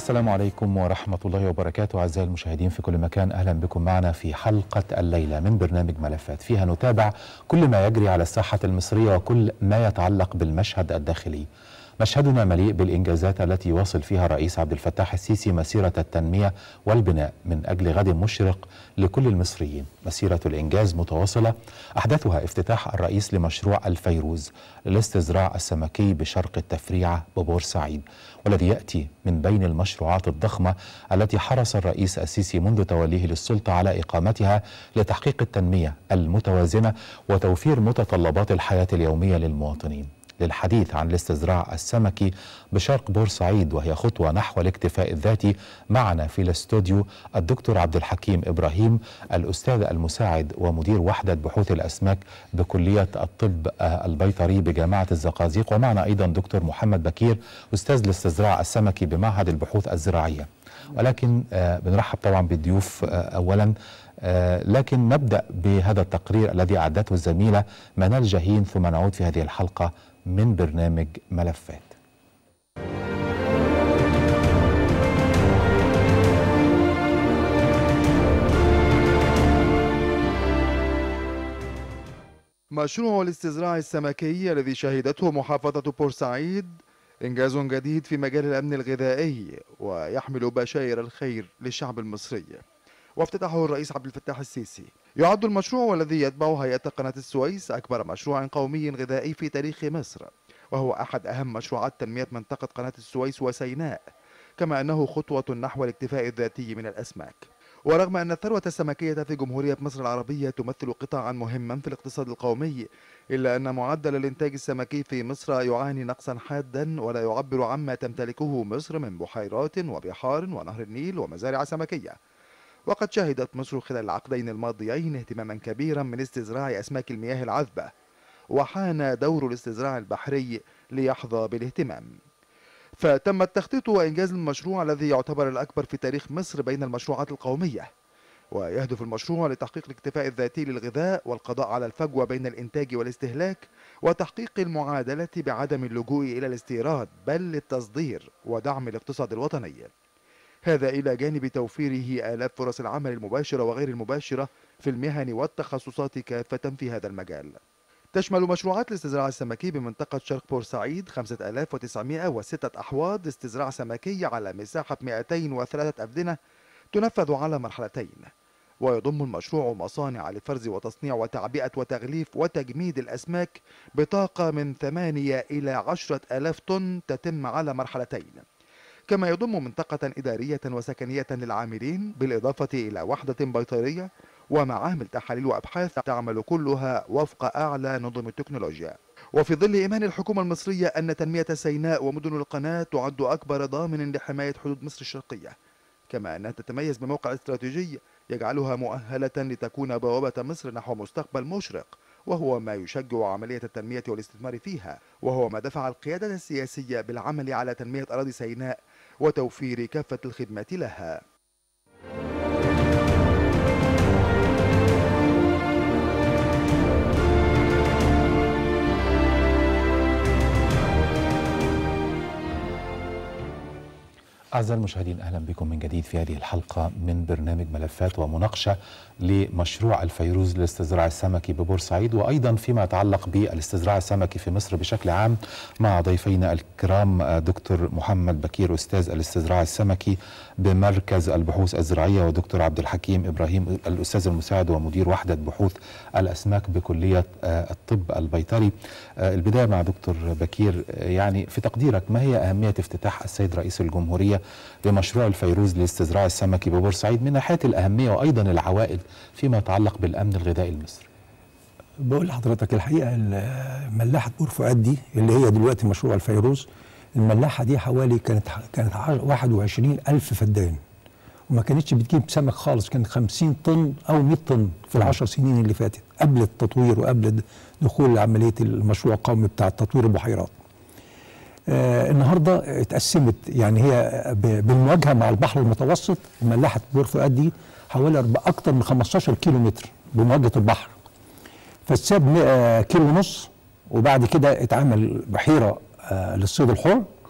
السلام عليكم ورحمة الله وبركاته أعزائي المشاهدين في كل مكان أهلا بكم معنا في حلقة الليلة من برنامج ملفات فيها نتابع كل ما يجري على الساحة المصرية وكل ما يتعلق بالمشهد الداخلي مشهدنا مليء بالإنجازات التي يواصل فيها الرئيس عبد الفتاح السيسي مسيرة التنمية والبناء من أجل غد مشرق لكل المصريين مسيرة الإنجاز متواصلة أحدثها افتتاح الرئيس لمشروع الفيروز للاستزراع السمكي بشرق التفريعة ببورسعيد والذي يأتي من بين المشروعات الضخمة التي حرص الرئيس السيسي منذ توليه للسلطة على إقامتها لتحقيق التنمية المتوازنة وتوفير متطلبات الحياة اليومية للمواطنين للحديث عن الاستزراع السمكي بشرق بورسعيد وهي خطوة نحو الاكتفاء الذاتي معنا في الاستوديو الدكتور عبد الحكيم إبراهيم الأستاذ المساعد ومدير وحدة بحوث الأسماك بكلية الطب البيطري بجامعة الزقازيق ومعنا أيضا دكتور محمد بكير أستاذ الاستزراع السمكي بمعهد البحوث الزراعية ولكن بنرحب طبعا بالضيوف أولا لكن نبدأ بهذا التقرير الذي أعدته الزميلة منال جاهين ثم نعود في هذه الحلقة من برنامج ملفات مشروع الاستزراع السمكي الذي شهدته محافظة بورسعيد إنجاز جديد في مجال الأمن الغذائي ويحمل بشائر الخير للشعب المصري وافتتحه الرئيس عبد الفتاح السيسي يعد المشروع والذي يتبع هيئة قناة السويس أكبر مشروع قومي غذائي في تاريخ مصر وهو أحد أهم مشروعات تنمية منطقة قناة السويس وسيناء كما أنه خطوة نحو الاكتفاء الذاتي من الأسماك ورغم أن الثروة السمكية في جمهورية مصر العربية تمثل قطاعا مهما في الاقتصاد القومي إلا أن معدل الإنتاج السمكي في مصر يعاني نقصا حادا ولا يعبر عما تمتلكه مصر من بحيرات وبحار ونهر النيل ومزارع سمكية وقد شهدت مصر خلال العقدين الماضيين اهتماما كبيرا من استزراع أسماك المياه العذبة وحان دور الاستزراع البحري ليحظى بالاهتمام فتم التخطيط وإنجاز المشروع الذي يعتبر الأكبر في تاريخ مصر بين المشروعات القومية ويهدف المشروع لتحقيق الاكتفاء الذاتي للغذاء والقضاء على الفجوة بين الإنتاج والاستهلاك وتحقيق المعادلة بعدم اللجوء إلى الاستيراد بل للتصدير ودعم الاقتصاد الوطني هذا إلى جانب توفيره آلاف فرص العمل المباشرة وغير المباشرة في المهن والتخصصات كافة في هذا المجال تشمل مشروعات الاستزراع السمكي بمنطقة شرق بورسعيد 5906 أحواض استزراع سمكي على مساحة 203 أفدنة تنفذ على مرحلتين ويضم المشروع مصانع لفرز وتصنيع وتعبئة وتغليف وتجميد الأسماك بطاقة من 8 إلى 10 ألاف طن تتم على مرحلتين كما يضم منطقة إدارية وسكنية للعاملين بالإضافة إلى وحدة بيطرية ومعامل تحاليل وأبحاث تعمل كلها وفق أعلى نظم التكنولوجيا وفي ظل إيمان الحكومة المصرية أن تنمية سيناء ومدن القناة تعد أكبر ضامن لحماية حدود مصر الشرقية كما أنها تتميز بموقع استراتيجي يجعلها مؤهلة لتكون بوابة مصر نحو مستقبل مشرق وهو ما يشجع عملية التنمية والاستثمار فيها وهو ما دفع القيادة السياسية بالعمل على تنمية أراضي سيناء وتوفير كافة الخدمات لها أعزائي المشاهدين أهلا بكم من جديد في هذه الحلقة من برنامج ملفات ومناقشة لمشروع الفيروز للاستزراع السمكي ببورسعيد وأيضا فيما يتعلق بالاستزراع السمكي في مصر بشكل عام مع ضيفينا الكرام دكتور محمد بكير أستاذ الاستزراع السمكي بمركز البحوث الزراعية ودكتور عبد الحكيم إبراهيم الأستاذ المساعد ومدير وحدة بحوث الأسماك بكلية الطب البيطري البداية مع دكتور بكير يعني في تقديرك ما هي أهمية افتتاح السيد رئيس الجمهورية لمشروع الفيروز للاستزراع السمكي ببورسعيد من ناحيه الاهميه وايضا العوائد فيما يتعلق بالامن الغذائي المصري. بقول لحضرتك الحقيقه ملاحه بور فؤاد دي اللي هي دلوقتي مشروع الفيروز الملاحه دي حوالي كانت كانت 21 الف فدان وما كانتش بتجيب سمك خالص كانت 50 طن او 100 طن في العشر سنين اللي فاتت قبل التطوير وقبل دخول عمليه المشروع القومي بتاع تطوير البحيرات. آه النهارده اتقسمت يعني هي بالمواجهه مع البحر المتوسط ملاحه بور فؤاد دي حوالي اكثر من 15 كيلو متر بمواجهه البحر فاتساب كيلو ونص وبعد كده اتعمل بحيره آه للصيد الحر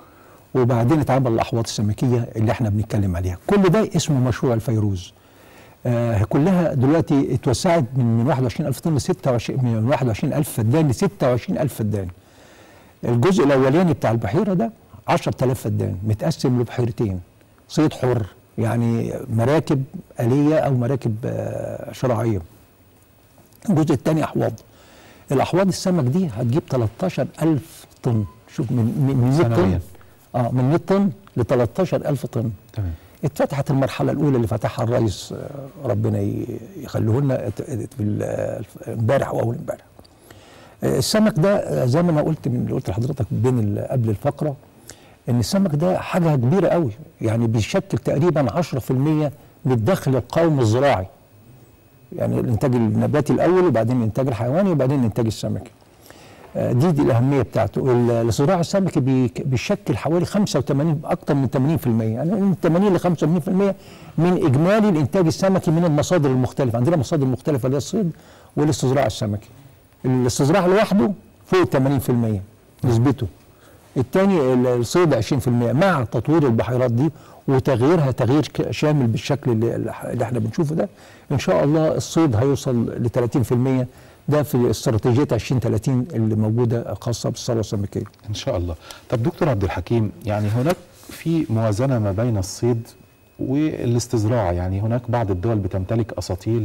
وبعدين اتعمل الاحواض السمكيه اللي احنا بنتكلم عليها كل ده اسمه مشروع الفيروز آه كلها دلوقتي اتوسعت من من 21000 طن ل 26 من 21000 فدان ل 26000 فدان الجزء الاولاني بتاع البحيره ده 10000 فدان متقسم لبحيرتين صيد حر يعني مراكب آلية أو مراكب آه، شراعية الجزء الثاني أحواض الأحواض السمك دي هتجيب 13000 طن شوف من من من 100 طن سنوياً. اه من 100 طن ل 13000 طن تمام اتفتحت المرحلة الأولى اللي فتحها الرئيس آه، ربنا ي- يخليه لنا ات- ات- في ال- آه، امبارح وأول امبارح. آه، السمك ده آه، زي ما أنا قلت من اللي قلت لحضرتك بين ال- قبل الفقرة إن السمك ده حاجة كبيرة قوي يعني بيشكل تقريبا 10% من الدخل القومي الزراعي. يعني الإنتاج النباتي الأول وبعدين الإنتاج الحيواني وبعدين الإنتاج السمكي. آه، دي دي الاهميه بتاعته ال- الصراع السمكي بيك- بيشكل حوالي 85 اكثر من 80% يعني من 80 ل 85% من اجمالي الانتاج السمكي من المصادر المختلفه عندنا مصادر مختلفه اللي هي الصيد والاستزراع السمكي الاستزراع لوحده فوق 80% نسبته الثاني ال- الصيد 20% مع تطوير البحيرات دي وتغييرها تغيير ك- شامل بالشكل اللي, اللي احنا بنشوفه ده ان شاء الله الصيد هيوصل ل 30% ده في استراتيجيه 2030 اللي موجوده خاصه بالثروه السمكيه. ان شاء الله طب دكتور عبد الحكيم يعني هناك في موازنه ما بين الصيد والاستزراع يعني هناك بعض الدول بتمتلك اساطيل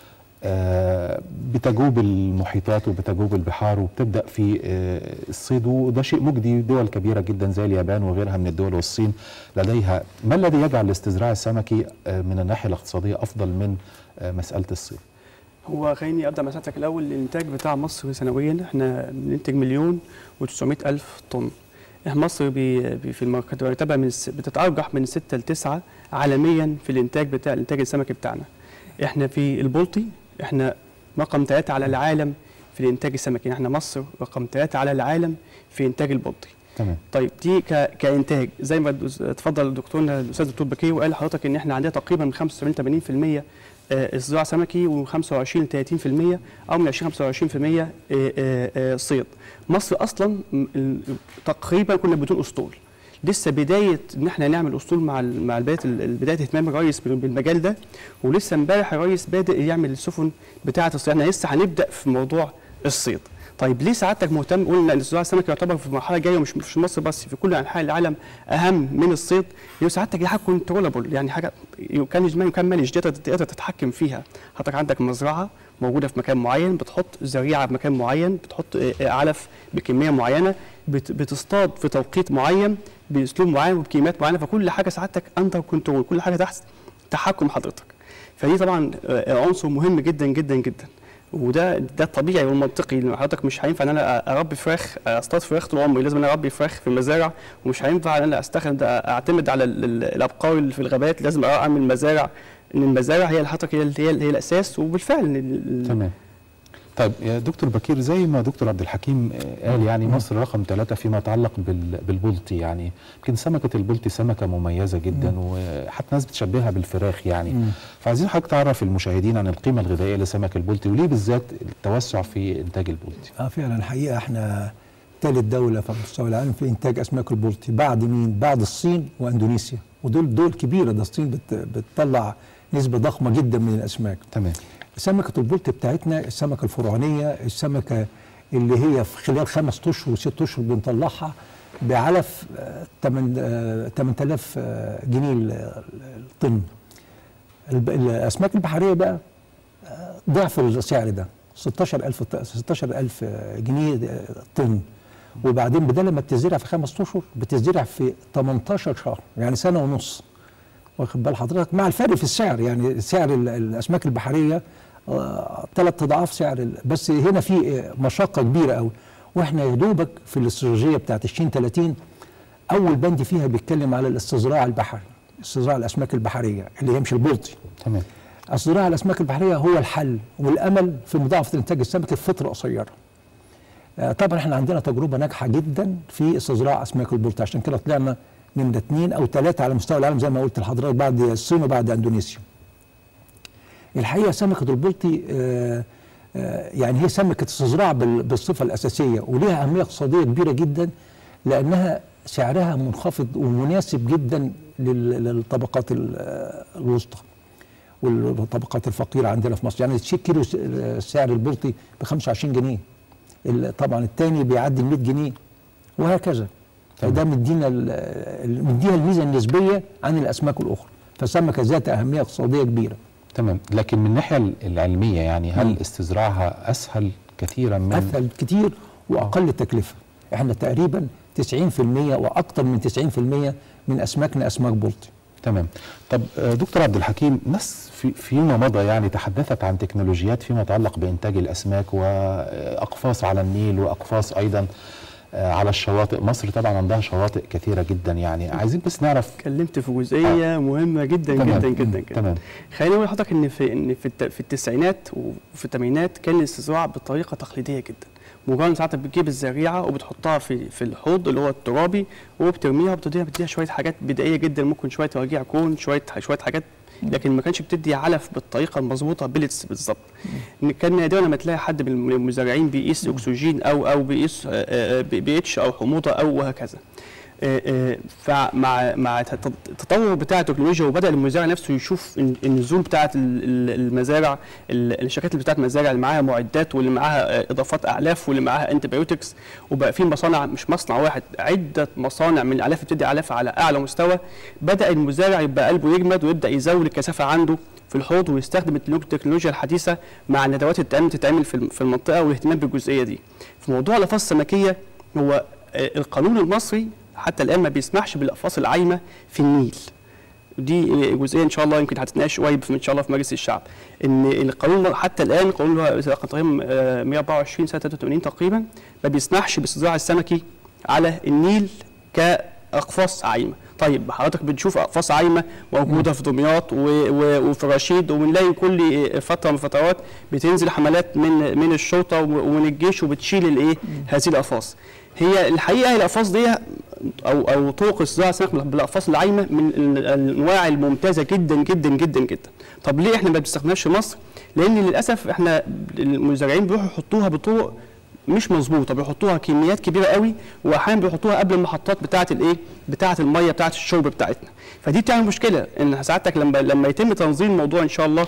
آه، بتجوب المحيطات وبتجوب البحار وبتبدا في آه، الصيد وده شيء مجدي دول كبيره جدا زي اليابان وغيرها من الدول والصين لديها ما الذي يجعل الاستزراع السمكي آه، من الناحيه الاقتصاديه افضل من آه، مساله الصيد هو خليني ابدا مساعدتك الاول الانتاج بتاع مصر سنويا احنا بننتج مليون و900 الف طن احنا مصر بي بي في المرتبه من الس- بتتارجح من 6 ل 9 عالميا في الانتاج بتاع الانتاج السمكي بتاعنا احنا في البلطي احنا رقم ثلاثة على العالم في الانتاج السمكي يعني احنا مصر رقم ثلاثة على العالم في انتاج البلطي تمام طيب دي ك... كانتاج زي ما الدس- اتفضل دكتورنا الاستاذ الدكتور بكير وقال لحضرتك ان احنا عندنا تقريبا من 75 80% آه، الزراعه سمكي و25 ل 30% او من 20 25% آه، آه، آه، صيد. مصر اصلا م- ال- تقريبا كنا بدون اسطول. لسه بدايه ان احنا نعمل اسطول مع ال- مع بدايه ال- بدايه اهتمام الرئيس بال- بالمجال ده ولسه امبارح الرئيس بادئ يعمل السفن بتاعه الصيد احنا لسه هنبدا في موضوع الصيد. طيب ليه سعادتك مهتم قلنا ان الزراعه السمكي يعتبر في مرحله جايه ومش مش في مصر بس في كل انحاء العالم اهم من الصيد لو سعادتك دي حاجه كنترولابل يعني حاجه يمكن ما يمكن مانج تقدر تقدر تتحكم فيها حضرتك عندك مزرعه موجوده في مكان معين بتحط زريعه في مكان معين بتحط آه، آه، علف بكميه معينه بت- بتصطاد في توقيت معين باسلوب معين وبكميات معينه فكل حاجه سعادتك اندر كنترول كل حاجه تحت تحكم حضرتك فدي طبعا آه، عنصر مهم جدا جدا جدا وده ده الطبيعي والمنطقي لان حضرتك مش هينفع ان انا اربي فراخ اصطاد فراخ طول عمري لازم انا اربي فراخ في مزارع ومش هينفع ان انا استخدم اعتمد على ال- ال- الابقار اللي في الغابات لازم اعمل مزارع ان المزارع هي اللي حضرتك هي هي, هي الاساس وبالفعل إن ال- تمام طيب يا دكتور بكير زي ما دكتور عبد الحكيم آه، قال يعني مصر رقم ثلاثة فيما يتعلق بال- بالبلطي يعني يمكن سمكة البلطي سمكة مميزة جدا وحتى ناس بتشبهها بالفراخ يعني مم. فعايزين حضرتك تعرف المشاهدين عن القيمة الغذائية لسمك البلطي وليه بالذات التوسع في إنتاج البلطي اه فعلا الحقيقه احنا ثالث دوله في مستوى العالم في انتاج اسماك البلطي بعد مين؟ بعد الصين واندونيسيا ودول دول كبيره ده الصين بت بتطلع نسبه ضخمه جدا من الاسماك تمام سمكه البلطي بتاعتنا السمكه الفرعونيه السمكه اللي هي في خلال خمس اشهر وست اشهر بنطلعها بعلف آه، تمن- آه، 8000 آه، جنيه ال- الطن الب- الاسماك البحريه بقى آه، ضعف السعر ده 16000 ط- 16000 جنيه طن وبعدين بدل ما بتزرع في خمس اشهر بتزرع في 18 شهر يعني سنه ونص واخد بال حضرتك مع الفرق في السعر يعني سعر ال- الاسماك البحريه ثلاث اضعاف سعر ال- بس هنا في آه، مشقه كبيره قوي واحنا يا دوبك في الاستراتيجيه بتاعت 2030 اول بند فيها بيتكلم على الاستزراع البحري استزراع الاسماك البحريه اللي هي مش البلطي تمام استزراع الاسماك البحريه هو الحل والامل في مضاعفه الانتاج السمكي في فتره قصيره. آه، طبعا احنا عندنا تجربه ناجحه جدا في استزراع اسماك البلطي عشان كده طلعنا من اثنين او ثلاثه على مستوى العالم زي ما قلت لحضرتك بعد الصين وبعد اندونيسيا. الحقيقه سمكه البلطي آه، آه، يعني هي سمكه استزراع بال- بالصفه الاساسيه وليها اهميه اقتصاديه كبيره جدا لانها سعرها منخفض ومناسب جدا لل- للطبقات ال- الوسطى والطبقات الفقيره عندنا في مصر يعني تشيك كيلو س- سعر البلطي ب 25 جنيه ال- طبعا الثاني بيعدي ال 100 جنيه وهكذا فده مدينا ال- ال- مديها الميزه النسبيه عن الاسماك الاخرى فالسمكه ذات اهميه اقتصاديه كبيره تمام لكن من الناحيه ال- العلميه يعني هل استزراعها اسهل كثيرا من اسهل كتير واقل تكلفه احنا تقريبا 90% واكثر من 90% من اسماكنا اسماك بلطي تمام طب آه، دكتور عبد الحكيم ناس في فيما مضى يعني تحدثت عن تكنولوجيات فيما يتعلق بانتاج الاسماك واقفاص على النيل واقفاص ايضا آه، على الشواطئ مصر طبعا عندها شواطئ كثيره جدا يعني عايزين بس نعرف اتكلمت في جزئيه مهمه جدا تمام. جدا جدا جدا تمام خليني اقول لحضرتك ان في ان في, الت- في التسعينات وفي الثمانينات كان الاستزراع بطريقه تقليديه جدا مجرد ساعتها بتجيب الزريعه وبتحطها في في الحوض اللي هو الترابي وبترميها وبتديها بتديها شويه حاجات بدائيه جدا ممكن شويه رجيع كون شويه شويه حاجات لكن ما كانش بتدي علف بالطريقه المظبوطه بيلتس بالظبط إن كان نادرا لما تلاقي حد من المزارعين بيقيس اكسجين او او بيقيس بي اتش او حموضه او وهكذا آه، آه، فمع مع التط- التطور بتاع التكنولوجيا وبدا المزارع نفسه يشوف إن- النزول بتاعه ال- ال- المزارع ال- الشركات اللي بتاعت المزارع اللي معاها معدات واللي معاها آه، اضافات اعلاف واللي معاها انتبيوتكس وبقى في مصانع مش مصنع واحد عده مصانع من الاعلاف بتدي اعلاف على اعلى مستوى بدا المزارع يبقى قلبه يجمد ويبدا يزود الكثافه عنده في الحوض ويستخدم التكنولو- التكنولوجيا الحديثه مع الندوات اللي بتتعمل- تتعمل في الم- في المنطقه والاهتمام بالجزئيه دي. في موضوع الاقفاص السمكيه هو آه، القانون المصري حتى الان ما بيسمحش بالاقفاص العايمه في النيل. ودي جزئيه ان شاء الله يمكن هتتناقش قريب في- ان شاء الله في مجلس الشعب ان القانون حتى الان القانون اللي هو رقم تقريبا آه، 124 سنه 83 تقريبا ما بيسمحش بالاستزراع السمكي على النيل كاقفاص عايمه طيب حضرتك بتشوف اقفاص عايمه موجوده في دمياط و- و- وفي رشيد وبنلاقي كل فتره من فترات بتنزل حملات من من الشرطه و- ومن الجيش وبتشيل الايه هذه الاقفاص هي الحقيقه الاقفاص دي او او طرق استزراع السمك بالاقفاص العايمه من ال- الانواع الممتازه جدا جدا جدا جدا طب ليه احنا ما بنستخدمهاش في مصر لان للاسف احنا المزارعين بيروحوا يحطوها بطرق مش مظبوطه بيحطوها كميات كبيره قوي واحيانا بيحطوها قبل المحطات بتاعه الايه بتاعه الميه بتاعه الشرب بتاعتنا فدي بتعمل مشكله ان سعادتك لما لما يتم تنظيم الموضوع ان شاء الله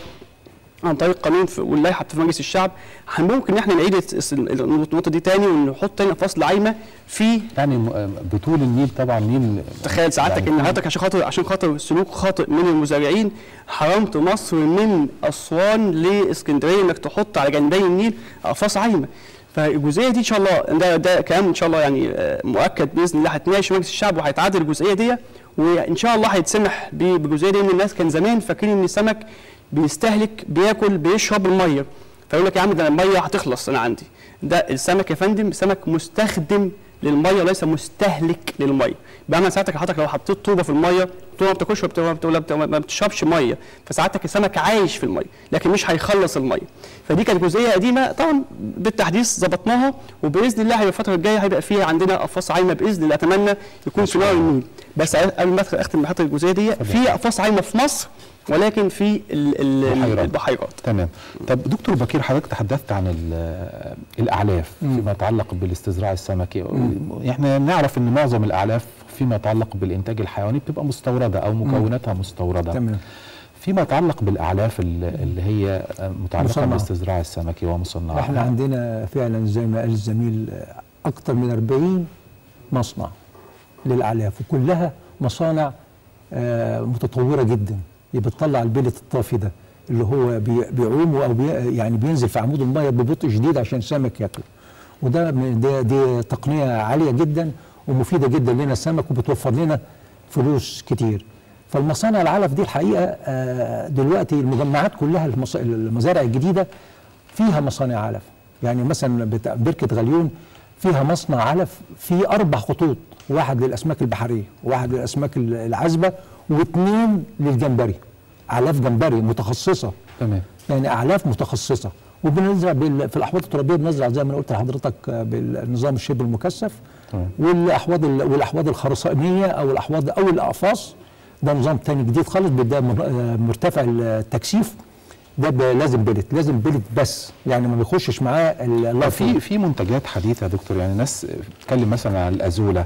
عن طريق قانون في- واللائحه في مجلس الشعب ممكن ان احنا نعيد الس- النقطه دي تاني ونحط تاني فصل عايمه في يعني م- آه، بطول النيل طبعا نيل تخيل سعادتك يعني ان حضرتك عشان خاطر عشان خاطر سلوك خاطئ من المزارعين حرمت مصر من اسوان لاسكندريه انك تحط على جانبي النيل اقفاص عايمه فالجزئيه دي ان شاء الله ده ده كلام ان شاء الله يعني آه، مؤكد باذن الله هتناقش مجلس الشعب وهيتعادل الجزئيه دي وان شاء الله هيتسمح ب- بالجزئيه دي ان الناس كان زمان فاكرين ان السمك بيستهلك بياكل بيشرب الميه فيقول لك يا عم ده الميه هتخلص انا عندي ده السمك يا فندم سمك مستخدم للميه وليس مستهلك للميه بمعنى ساعتك حضرتك لو حطيت طوبه في الميه الطوبه ما بتاكلش وبت- وبت- وبت- ما بتشربش ميه فساعتك السمك عايش في الميه لكن مش هيخلص الميه فدي كانت جزئيه قديمه طبعا بالتحديث ظبطناها وباذن الله هيبقى الفتره الجايه هيبقى فيها عندنا اقفاص عايمه باذن الله اتمنى يكون في نوع النيل بس قبل ما أدخل- اختم بحط الجزئيه دي في اقفاص عايمه في مصر ولكن في ال- ال- بحيرات. البحيرات تمام طب دكتور بكير حضرتك تحدثت عن ال- الاعلاف فيما يتعلق بالاستزراع السمكي احنا نعرف ان معظم الاعلاف فيما يتعلق بالانتاج الحيواني بتبقى مستورده او مكوناتها مستورده تمام فيما يتعلق بالاعلاف ال- اللي هي متعلقه مصنعة. بالاستزراع السمكي ومصنعه احنا عندنا فعلا زي ما قال الزميل اكثر من 40 مصنع للاعلاف وكلها مصانع آه، متطوره جدا اللي بتطلع البلت الطافي ده اللي هو بي- بيعوم او بي يعني بينزل في عمود الميه ببطء شديد عشان السمك ياكله وده من- ده دي تقنيه عاليه جدا ومفيده جدا لنا السمك وبتوفر لنا فلوس كتير فالمصانع العلف دي الحقيقه آه، دلوقتي المجمعات كلها المص- المزارع الجديده فيها مصانع علف يعني مثلا بتاع بركه غليون فيها مصنع علف فيه اربع خطوط واحد للاسماك البحريه وواحد للاسماك العذبه واثنين للجمبري اعلاف جمبري متخصصه تمام يعني اعلاف متخصصه وبنزرع بال- في الاحواض الترابيه بنزرع زي ما أنا قلت لحضرتك آه، بالنظام الشبه المكثف تمام. والاحواض ال- والاحواض الخرسانيه او الاحواض او الاقفاص ده نظام تاني جديد خالص ده مر- آه، مرتفع التكثيف ده ب- لازم بلت لازم بلت بس يعني ما بيخشش معاه ال- طب اللفظ في في منتجات حديثه يا دكتور يعني ناس بتتكلم مثلا عن الازوله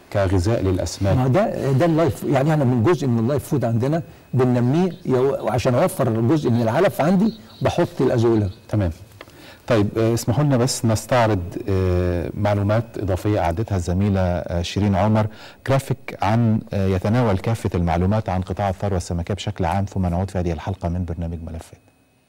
كغذاء للاسماك ما ده ده اللايف يعني انا من جزء من اللايف فود عندنا بننميه يو- وعشان اوفر جزء من العلف عندي بحط الازوله تمام طيب آه، اسمحوا لنا بس نستعرض آه، معلومات إضافية أعدتها الزميلة آه، شيرين عمر جرافيك عن آه، يتناول كافة المعلومات عن قطاع الثروة السمكية بشكل عام ثم نعود في هذه الحلقة من برنامج ملفات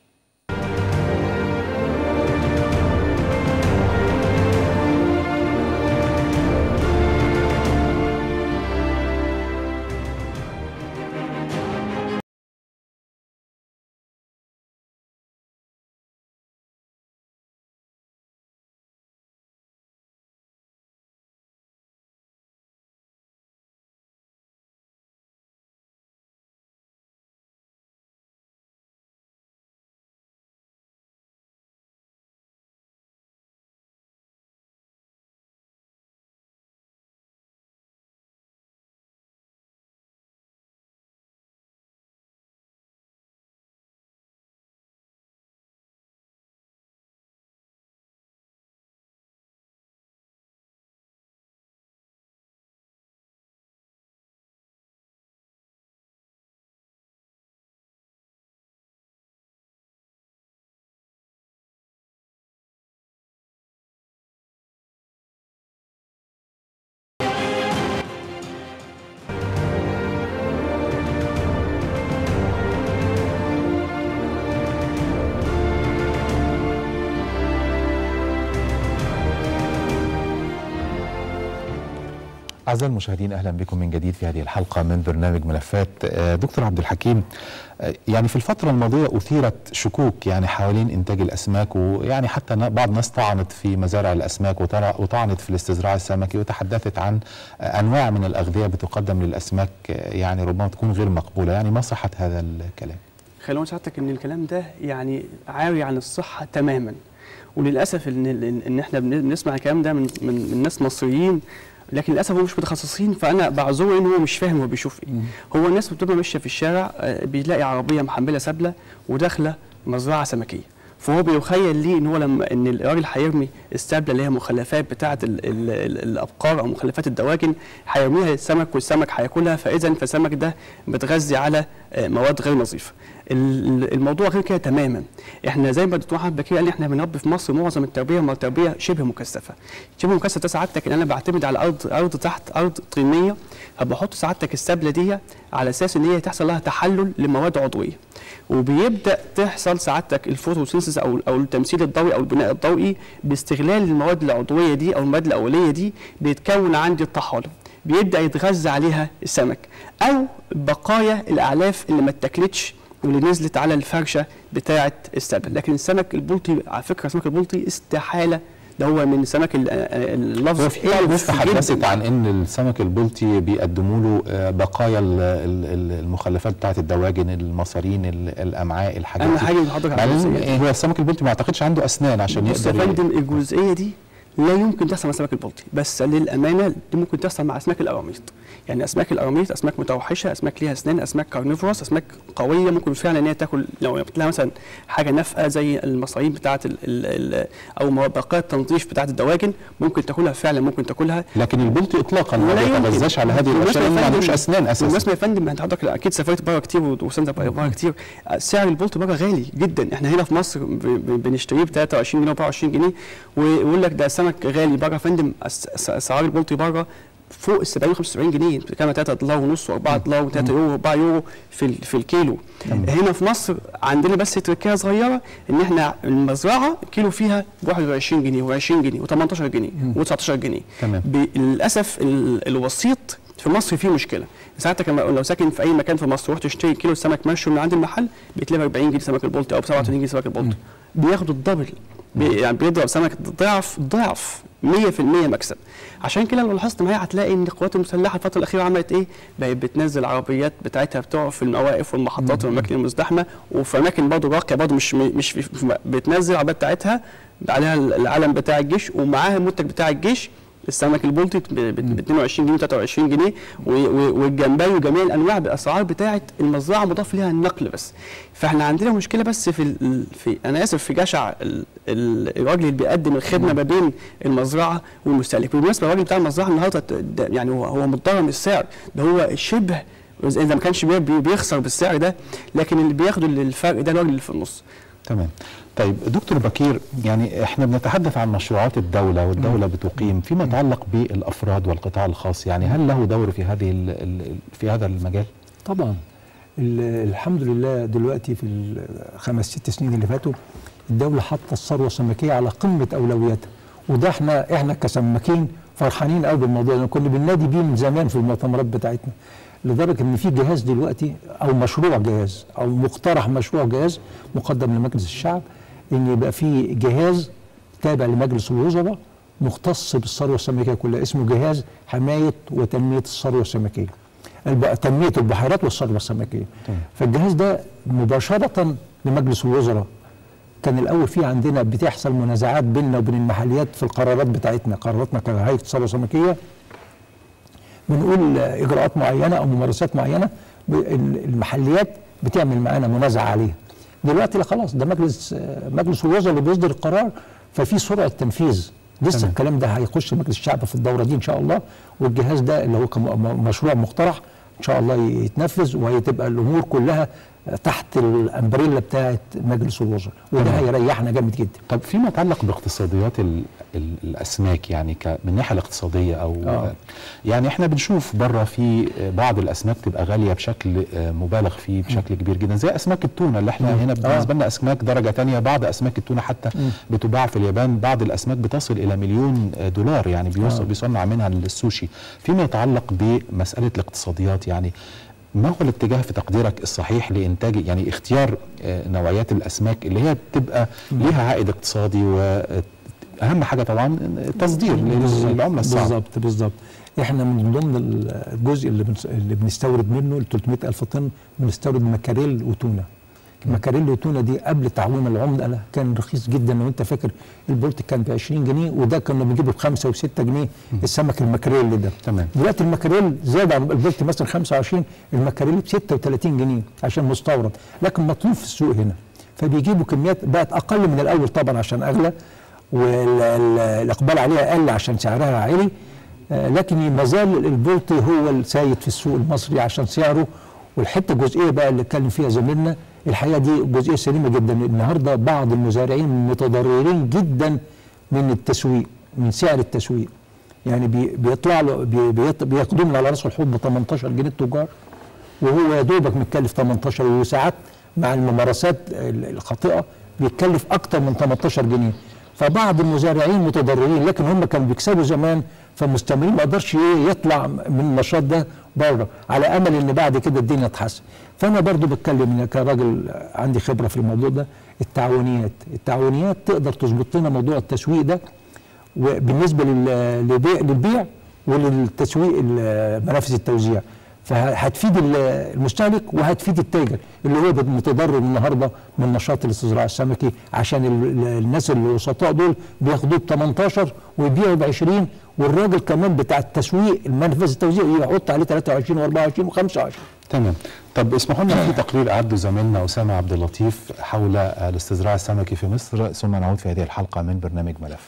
أعزائي المشاهدين أهلا بكم من جديد في هذه الحلقة من برنامج ملفات آه، دكتور عبد الحكيم آه، يعني في الفترة الماضية أثيرت شكوك يعني حوالين إنتاج الأسماك ويعني حتى نا- بعض الناس طعنت في مزارع الأسماك وترى- وطعنت في الاستزراع السمكي وتحدثت عن آه، أنواع من الأغذية بتقدم للأسماك آه، يعني ربما تكون غير مقبولة يعني ما صحة هذا الكلام خلينا سعادتك ان الكلام ده يعني عاري عن الصحه تماما وللاسف ان ان إن احنا بن- بنسمع الكلام ده من من, من ناس مصريين لكن للاسف هم مش متخصصين فانا بعذره ان هو مش فاهم هو بيشوف ايه هو الناس بتبقى ماشيه في الشارع آه، بيلاقي عربيه محمله سبله وداخله مزرعه سمكيه فهو بيخيل ليه ان هو لما ان الراجل هيرمي السبله اللي هي مخلفات بتاعه ال ال ال الابقار او مخلفات الدواجن هيرميها للسمك والسمك هياكلها فاذا فالسمك ده بتغذي على آه، مواد غير نظيفه ال- الموضوع غير كده تماما احنا زي ما الدكتور محمد بكير قال لي احنا بنربي في مصر معظم التربيه ما تربيه شبه مكثفه شبه مكثف ده سعادتك ان انا بعتمد على ارض ارض تحت ارض طينيه فبحط سعادتك السبله دي على اساس ان هي تحصل لها تحلل لمواد عضويه وبيبدا تحصل سعادتك الفوتوسينثيز او او التمثيل الضوئي او البناء الضوئي باستغلال المواد العضويه دي او المواد الاوليه دي بيتكون عندي الطحالب بيبدا يتغذى عليها السمك او بقايا الاعلاف اللي ما اتاكلتش واللي نزلت على الفرشه بتاعه السبل لكن السمك البلطي على فكره السمك البلطي استحاله ده هو من سمك ال- آه، اللفظ هو في بعض الناس حلو تحدثت جداً. عن ان السمك البلطي بيقدموا له آه، بقايا ال- ال- ال- المخلفات بتاعت الدواجن المصارين ال- الامعاء الحاجات اهم دي. حاجه اللي حضرتك مع على إن الجزئية دي. هو السمك البلطي ما اعتقدش عنده اسنان عشان بص يا يقدر ي- فندم الجزئيه دي لا يمكن تحصل مع السمك البلطي بس للامانه دي ممكن تحصل مع اسماك القراميط يعني اسماك القراميط اسماك متوحشه اسماك ليها اسنان اسماك كارنيفوروس اسماك قويه ممكن فعلا ان هي تاكل لو جبت لها مثلا حاجه نافقه زي المصارين بتاعه ال ال ال او بقايا التنظيف بتاعه الدواجن ممكن تاكلها فعلا ممكن تاكلها لكن البلطي اطلاقا ما ولا يمكن. بيتغذاش على هذه بالمناسبة الاشياء يا لانه ما فندم- عندوش اسنان اساسا بالمناسبه يا فندم انت حضرتك اكيد سافرت بره كتير وسافرت بره كتير سعر البولت بره غالي جدا احنا هنا في مصر ب- ب- بنشتريه ب 23 جنيه و 24 جنيه ويقول لك ده سمك غالي بره يا فندم أس- أس- اسعار البولت بره فوق ال 70 75 جنيه بتتكلم 3 دولار ونص و4 دولار و3 يورو و4 يورو في ال- في الكيلو هنا في مصر عندنا بس تركيه صغيره ان احنا المزرعه الكيلو فيها ب 21 جنيه و20 جنيه و18 جنيه و19 جنيه تمام. ب- للاسف ال- الوسيط في مصر فيه مشكله ساعتك لما لو ساكن في اي مكان في مصر ورحت تشتري كيلو سمك مشوي من عند المحل بتلاقي ب 40 جنيه سمك البلطي او ب 37 جنيه سمك البلطي بياخدوا الدبل بي يعني بيضرب سمك ضعف ضعف 100% مكسب عشان كده لو لاحظت معايا هتلاقي ان القوات المسلحه الفتره الاخيره عملت ايه؟ بقت بتنزل عربيات بتاعتها بتقف في المواقف والمحطات والاماكن المزدحمه وفي اماكن برضه راقيه برضه مش مش في في- بتنزل العربيات بتاعتها عليها العلم بتاع الجيش ومعاها المنتج بتاع الجيش السمك البلطي ب 22 جنيه و 23 جنيه و- و- والجمبري وجميع الانواع باسعار بتاعه المزرعه مضاف ليها النقل بس فاحنا عندنا مشكله بس في ال- في انا اسف في جشع ال- ال- الراجل اللي بيقدم الخدمه ما بين المزرعه والمستهلك بالمناسبه الراجل بتاع المزرعه النهارده ت- ده يعني هو هو متضرر من السعر ده هو شبه اذا ما كانش بي- بي- بيخسر بالسعر ده لكن اللي بياخده الفرق ده الراجل اللي في النص تمام طيب دكتور بكير يعني احنا بنتحدث عن مشروعات الدولة والدولة بتقيم فيما يتعلق بالافراد والقطاع الخاص يعني هل له دور في هذه ال- ال- في هذا المجال؟ طبعا ال- الحمد لله دلوقتي في الخمس ست سنين اللي فاتوا الدولة حاطة الثروة السمكية على قمة أولوياتها وده احنا احنا كسماكين فرحانين قوي بالموضوع ده كنا بننادي بيه من زمان في المؤتمرات بتاعتنا لدرجة ان في جهاز دلوقتي او مشروع جهاز او مقترح مشروع جهاز مقدم لمجلس الشعب ان يبقى في جهاز تابع لمجلس الوزراء مختص بالثروة السمكية كلها اسمه جهاز حماية وتنمية الثروة السمكية الب- تنميه البحيرات والثروه السمكيه. فالجهاز ده مباشره لمجلس الوزراء كان الاول في عندنا بتحصل منازعات بيننا وبين المحليات في القرارات بتاعتنا قراراتنا كهيئه الثروه السمكيه بنقول اجراءات معينه او ممارسات معينه ب- ال- المحليات بتعمل معانا منازعه عليها دلوقتي لا خلاص ده مجلس مجلس الوزراء اللي بيصدر القرار ففي سرعه تنفيذ لسه تمام. الكلام ده هيخش مجلس الشعب في الدوره دي ان شاء الله والجهاز ده اللي هو كم- مشروع مقترح ان شاء الله يتنفذ وهتبقى الامور كلها تحت الامبريلا بتاعه مجلس الوزراء وده تمام. هيريحنا جامد جدا طب فيما يتعلق باقتصاديات ال ال الاسماك يعني ك- من الناحيه الاقتصاديه او آه. يعني احنا بنشوف بره في بعض الاسماك تبقى غاليه بشكل آه، مبالغ فيه بشكل كبير جدا زي اسماك التونه اللي احنا هنا بالنسبه لنا اسماك درجه تانية بعض اسماك التونه حتى بتباع في اليابان بعض الاسماك بتصل الى مليون آه، دولار يعني بيوصل آه. بيصنع منها السوشي فيما يتعلق بمساله الاقتصاديات يعني ما هو الاتجاه في تقديرك الصحيح لانتاج يعني اختيار آه، نوعيات الاسماك اللي هي بتبقى ليها عائد اقتصادي واهم حاجه طبعا التصدير بالظبط، للعمله الصعبه بالظبط بالظبط احنا من ضمن الجزء اللي بنس- اللي بنستورد منه ال 300 الف طن بنستورد مكاريل وتونه المكاريل وتونه دي قبل تعويم العمله كان رخيص جدا لو انت فاكر البولت كان ب 20 جنيه وده كنا بنجيبه بخمسه وسته جنيه السمك المكاريل ده تمام. دلوقتي المكاريل زاد عن البولت مثلا 25 المكاريل ب 36 جنيه عشان مستورد لكن مطلوب في السوق هنا فبيجيبوا كميات بقت اقل من الاول طبعا عشان اغلى والاقبال عليها قل عشان سعرها عالي آه، لكن ما زال البلطي هو السيد في السوق المصري عشان سعره والحته الجزئيه بقى اللي اتكلم فيها زميلنا الحقيقه دي جزئيه سليمه جدا النهارده بعض المزارعين متضررين جدا من التسويق من سعر التسويق يعني بي- بيطلع له بي- بيط- بياخدوه من على راس الحوض ب 18 جنيه التجار وهو يا دوبك متكلف 18 وساعات مع الممارسات ال- الخاطئه بيتكلف اكتر من 18 جنيه فبعض المزارعين متضررين لكن هم كانوا بيكسبوا زمان فمستمرين ما قدرش ايه يطلع من النشاط ده بره على امل ان بعد كده الدنيا تحسن فانا برضو بتكلم إن كراجل عندي خبره في الموضوع ده التعاونيات التعاونيات تقدر تظبط لنا موضوع التسويق ده وبالنسبه لل- للبيع للبيع وللتسويق ال- منافذ التوزيع فهتفيد ال- المستهلك وهتفيد التاجر اللي هو متضرر النهارده من نشاط الاستزراع السمكي عشان ال- ال- الناس الوسطاء دول بياخدوه ب 18 ويبيعوا ب 20 والراجل كمان بتاع التسويق المنفذ التوزيع يحط عليه 23 و24 و25 تمام طب اسمحوا لنا في تقرير اعده زميلنا اسامه عبد اللطيف حول الاستزراع السمكي في مصر ثم نعود في هذه الحلقه من برنامج ملف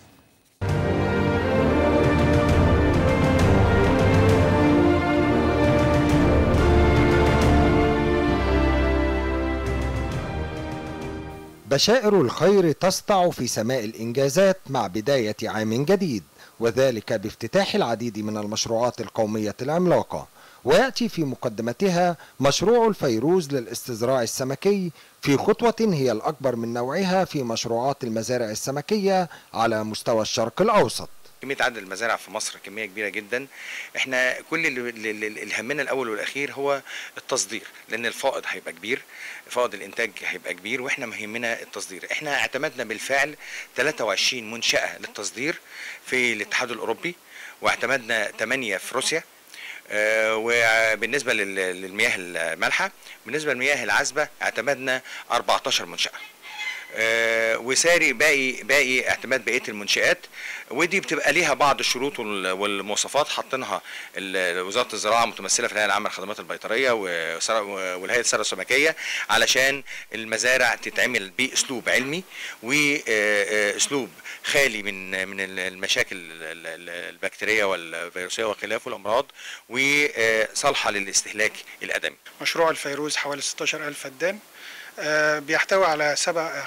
بشائر الخير تسطع في سماء الإنجازات مع بداية عام جديد وذلك بافتتاح العديد من المشروعات القومية العملاقة ويأتي في مقدمتها مشروع الفيروز للاستزراع السمكي في خطوة هي الأكبر من نوعها في مشروعات المزارع السمكية على مستوى الشرق الأوسط كميه عدد المزارع في مصر كميه كبيره جدا احنا كل اللي, اللي اللي همنا الاول والاخير هو التصدير لان الفائض هيبقى كبير فائض الانتاج هيبقى كبير واحنا مهمنا التصدير احنا اعتمدنا بالفعل 23 منشاه للتصدير في الاتحاد الاوروبي واعتمدنا 8 في روسيا آه، وبالنسبه لل- للمياه المالحه بالنسبه للمياه العذبه اعتمدنا 14 منشاه آه، وساري باقي باقي اعتماد بقيه المنشات ودي بتبقى ليها بعض الشروط وال- والمواصفات حاطينها ال- وزاره الزراعه متمثله في الهيئه العامه للخدمات البيطريه وسر- والهيئه الثروه السمكيه علشان المزارع تتعمل باسلوب علمي واسلوب خالي من من المشاكل ال- ال- البكتيريه والفيروسيه وخلافه الامراض وصالحه للاستهلاك الادمي مشروع الفيروز حوالي 16000 فدان آه، بيحتوي على سبع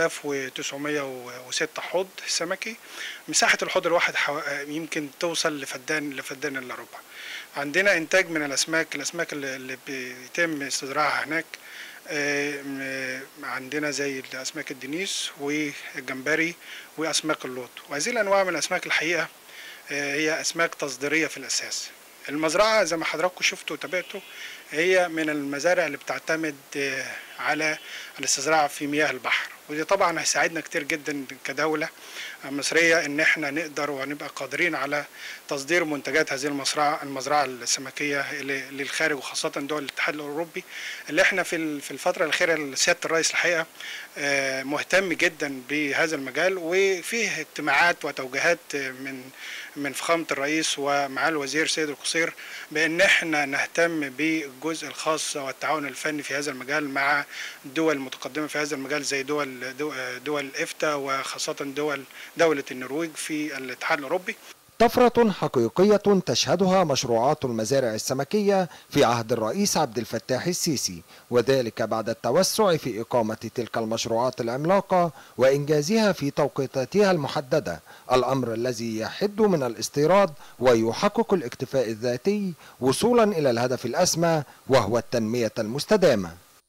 5906 حوض سمكي مساحة الحوض الواحد حو... آه، يمكن توصل لفدان لفدان الا ربع عندنا انتاج من الاسماك الاسماك اللي اللي بيتم استزراعها هناك آه، م- عندنا زي اسماك الدنيس والجمبري واسماك اللوط وهذه الانواع من الاسماك الحقيقه آه، هي اسماك تصديريه في الاساس المزرعه زي ما حضراتكم شفتوا وتابعتوا هي من المزارع اللي بتعتمد آه، على الاستزراع في مياه البحر ودي طبعا هيساعدنا كتير جدا كدوله مصريه ان احنا نقدر ونبقى قادرين على تصدير منتجات هذه المزرعه المزرعه السمكيه ل- للخارج وخاصه دول الاتحاد الاوروبي اللي احنا في ال- في الفتره الاخيره سياده الرئيس الحقيقه آه، مهتم جدا بهذا المجال وفيه اجتماعات وتوجيهات آه، من من فخامه الرئيس ومعالي الوزير سيد القصير بان احنا نهتم بالجزء الخاص والتعاون الفني في هذا المجال مع دول متقدمه في هذا المجال زي دول دول, دول الافتا وخاصه دول دوله النرويج في الاتحاد الاوروبي طفرة حقيقية تشهدها مشروعات المزارع السمكية في عهد الرئيس عبد الفتاح السيسي وذلك بعد التوسع في إقامة تلك المشروعات العملاقة وإنجازها في توقيتاتها المحددة الأمر الذي يحد من الاستيراد ويحقق الاكتفاء الذاتي وصولا إلى الهدف الأسمى وهو التنمية المستدامة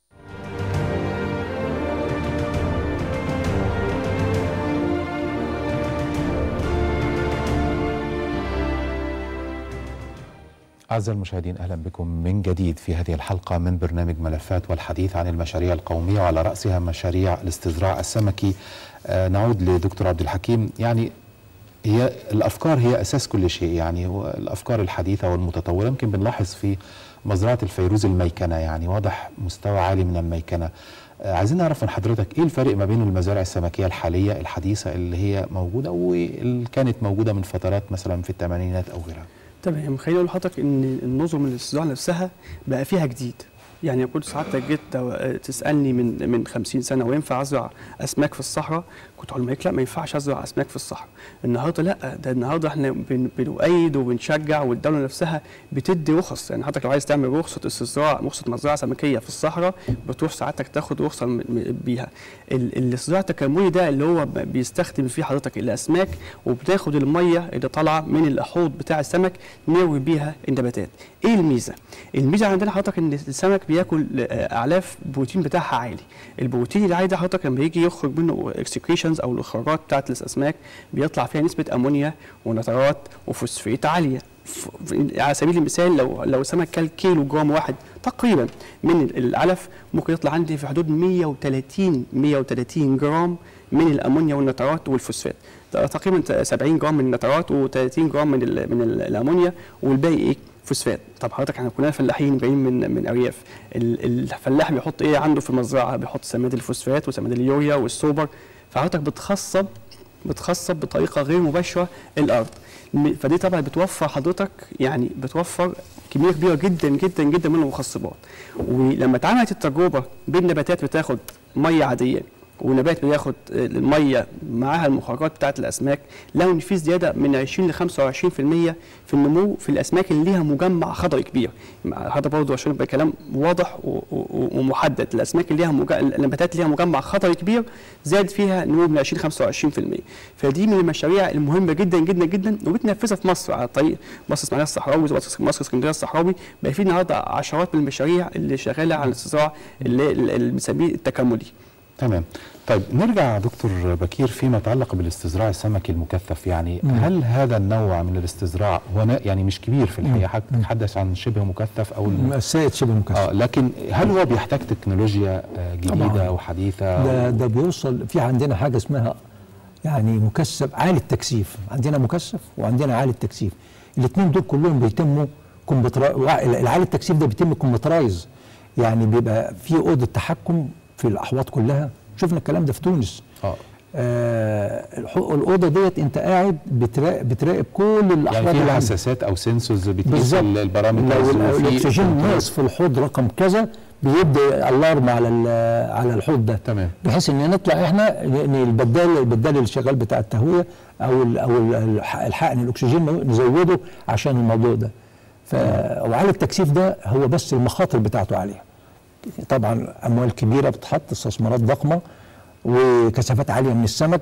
أعزائي المشاهدين أهلا بكم من جديد في هذه الحلقة من برنامج ملفات والحديث عن المشاريع القومية وعلى رأسها مشاريع الاستزراع السمكي آه نعود لدكتور عبد الحكيم يعني هي الأفكار هي أساس كل شيء يعني هو الأفكار الحديثة والمتطورة يمكن بنلاحظ في مزرعة الفيروز الميكنة يعني واضح مستوى عالي من الميكنة آه عايزين نعرف من حضرتك إيه الفرق ما بين المزارع السمكية الحالية الحديثة اللي هي موجودة واللي كانت موجودة من فترات مثلا في الثمانينات أو غيرها تمام خليني اقول لحضرتك ان النظم الاستزراع نفسها بقى فيها جديد يعني كنت سعادتك جيت تو- تسالني من من 50 سنه وينفع ازرع اسماك في الصحراء كنت اقول لك لا ما ينفعش ازرع اسماك في الصحراء النهارده لا ده النهارده احنا بن- بنؤيد وبنشجع والدوله نفسها بتدي رخص يعني حضرتك لو عايز تعمل رخصه استزراع رخصه مزرعه سمكيه في الصحراء بتروح سعادتك تاخد رخصه م- م- بيها ال- الاستزراع التكاملي ده اللي هو ب- بيستخدم فيه حضرتك الاسماك وبتاخد الميه اللي طالعه من الحوض بتاع السمك نروي بيها النباتات ايه الميزه الميزه عندنا حضرتك ان السمك بياكل آه، اعلاف البروتين بتاعها عالي البروتين العالي ده حضرتك لما يجي يخرج منه اكسكريشنز او الاخراجات بتاعت الاسماك بيطلع فيها نسبه امونيا ونترات وفوسفات عاليه ف- ف- على سبيل المثال لو لو سمك كل كيلو جرام واحد تقريبا من العلف ممكن يطلع عندي في حدود 130 130 جرام من الامونيا والنترات والفوسفات ده تقريبا 70 جرام من النترات و30 جرام من ال من ال الامونيا والباقي ايه فوسفات طب حضرتك احنا كلنا فلاحين جايين من من ارياف ال- الفلاح بيحط ايه عنده في المزرعه بيحط سماد الفوسفات وسماد اليوريا والسوبر فحضرتك بتخصب بتخصب بطريقه غير مباشره الارض م- فدي طبعا بتوفر حضرتك يعني بتوفر كميه كبيره جدا جدا جدا من المخصبات ولما اتعملت التجربه بين نباتات بتاخد ميه عاديه ونبات بياخد الميه معاها المخرجات بتاعه الاسماك لقوا ان في زياده من 20 ل 25% في النمو في الاسماك اللي ليها مجمع خضري كبير هذا برضه عشان يبقى كلام واضح و- و- ومحدد الاسماك اللي ليها مج... النباتات اللي ليها مجمع خضري كبير زاد فيها نمو من 20 25% فدي من المشاريع المهمه جدا جدا جدا وبتنفذها في مصر على طريق مصر اسماعيليه الصحراوي مصر مصر اسكندريه الصحراوي بقى في النهارده عشرات من المشاريع اللي شغاله على الاستزراع اللي اللي بنسميه التكاملي تمام طيب نرجع دكتور بكير فيما يتعلق بالاستزراع السمكي المكثف يعني مم. هل هذا النوع من الاستزراع هو نا- يعني مش كبير في الحقيقه مم. حضرتك تتحدث عن شبه مكثف او الم- السيد شبه مكثف اه لكن هل هو بيحتاج تكنولوجيا آه، جديده طبعاً. وحديثه ده ده بيوصل في عندنا حاجه اسمها يعني مكثف عالي التكثيف عندنا مكثف وعندنا عالي التكثيف الاثنين دول كلهم بيتموا كمبيوتر العالي التكثيف ده بيتم كمبيوترايز يعني بيبقى في اوضه تحكم في الاحواض كلها شفنا الكلام ده في تونس اه آه الح- الاوضه ديت انت قاعد بتراقب, بتراقب كل الاحوال يعني في اللي عندك. حساسات او سنسورز بتقيس بالظبط. ال- البارامترز لو ال- وفي الاكسجين كنترول. ناقص في الحوض رقم كذا بيبدا الارم على ال- على الحوض ده تمام. بحيث ان نطلع احنا ان البدال البدال اللي شغال بتاع التهويه او ال او ال- الح- الحقن الاكسجين نزوده عشان الموضوع ده ف وعلى التكثيف ده هو بس المخاطر بتاعته عاليه طبعا اموال كبيره بتتحط استثمارات ضخمه وكثافات عاليه من السمك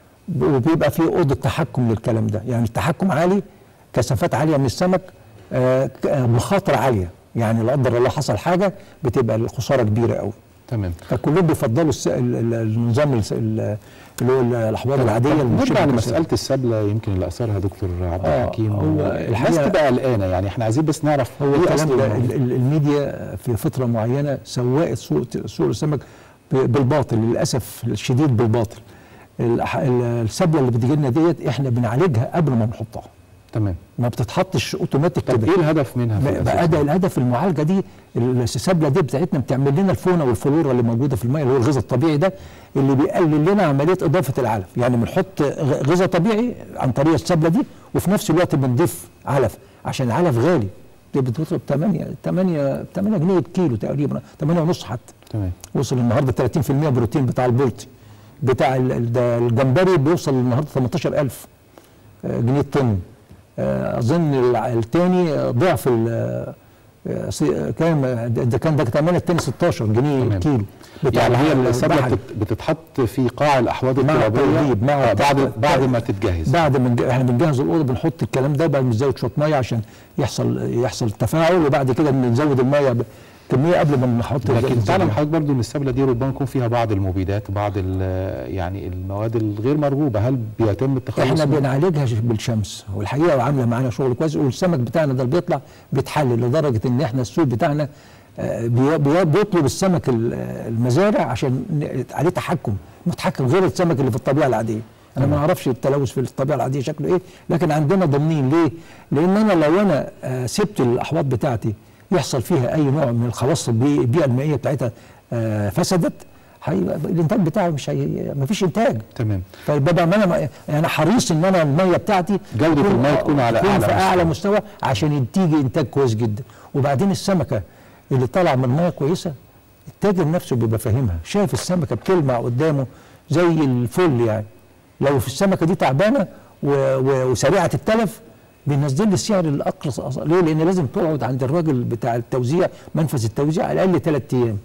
وبيبقى في اوضه تحكم للكلام ده يعني التحكم عالي كثافات عاليه من السمك آه، ك- آه، مخاطره عاليه يعني لا قدر الله حصل حاجه بتبقى الخساره كبيره قوي تمام فكلهم بيفضلوا الس- ال- ال- النظام الس- ال- اللي هو ال- الاحواض العاديه طب اللي نرجع بتشبه لمساله السبله يمكن اللي اثرها دكتور عبد آه، الحكيم هو الناس الحقيقة- تبقى قلقانه يعني احنا عايزين بس نعرف هو ايه الكلام اصل ده الموضوع. ال- ال- الميديا في فتره معينه سوقت سوق سوق السمك ب- بالباطل للاسف الشديد بالباطل الأح- ال- السبله اللي بتجي لنا ديت احنا بنعالجها قبل ما نحطها تمام ما بتتحطش اوتوماتيك طب كده ايه الهدف منها في بقى الأساس؟ بقى ده الهدف المعالجه دي السبله دي بتاعتنا بتعمل لنا الفونه والفلورا اللي موجوده في الميه اللي هو الغذاء الطبيعي ده اللي بيقلل لنا عمليه اضافه العلف يعني بنحط غ- غذاء طبيعي عن طريق السبله دي وفي نفس الوقت بنضيف علف عشان العلف غالي دي بتوصل 8 8 8 جنيه الكيلو تقريبا 8 ونص حتى تمام وصل النهارده 30% بروتين بتاع البلطي بتاع ال- ال- ده الجمبري بيوصل النهارده 18000 آه، جنيه الطن آه، اظن الع- التاني ضعف ال- آه، سي- كام ده ده كان ده كمان التاني 16 جنيه تمام. الكيلو يعني هي السبله البحري. بتت- بتتحط في قاع الاحواض مع الترابيه التدريب، مع آه، بعد التدريب. بعد ما تتجهز بعد ما نج- احنا بنجهز الاوضه بنحط الكلام ده بعد ما نزود شويه ميه عشان يحصل يحصل تفاعل وبعد كده نزود الميه بكميه قبل ما نحط لكن الزبدة. تعلم حضرتك برضو ان السبله دي ربما يكون فيها بعض المبيدات بعض ال- يعني المواد الغير مرغوبه هل بيتم التخلص احنا من- بنعالجها ش- بالشمس والحقيقه عامله معانا شغل كويس والسمك بتاعنا ده اللي بيطلع بيتحلل لدرجه ان احنا السوق بتاعنا آه، بي- بي- بيطلب السمك ال- آه، المزارع عشان ن- عليه تحكم متحكم غير السمك اللي في الطبيعه العاديه انا ما اعرفش التلوث في الطبيعه العاديه شكله ايه لكن عندنا ضامنين ليه لان انا لو انا آه، سبت الاحواض بتاعتي يحصل فيها اي نوع من الخواص البي- البيئه المائيه بتاعتها آه، فسدت هيبقى الانتاج بتاعي مش هي مفيش انتاج تمام فببقى انا يعني حريص ان انا الميه بتاعتي جودة تكون- المية تكون على تكون أعلى في اعلى مستوى. مستوى عشان تيجي انتاج كويس جدا وبعدين السمكه اللي طالعه من ميه كويسه التاجر نفسه بيبقى فاهمها شايف السمكه بتلمع قدامه زي الفل يعني لو في السمكه دي تعبانه و... و... وسريعه التلف بينزل لي السعر الاقرص أص- ليه؟ لان لازم تقعد عند الراجل بتاع التوزيع منفذ التوزيع على الاقل ثلاث ايام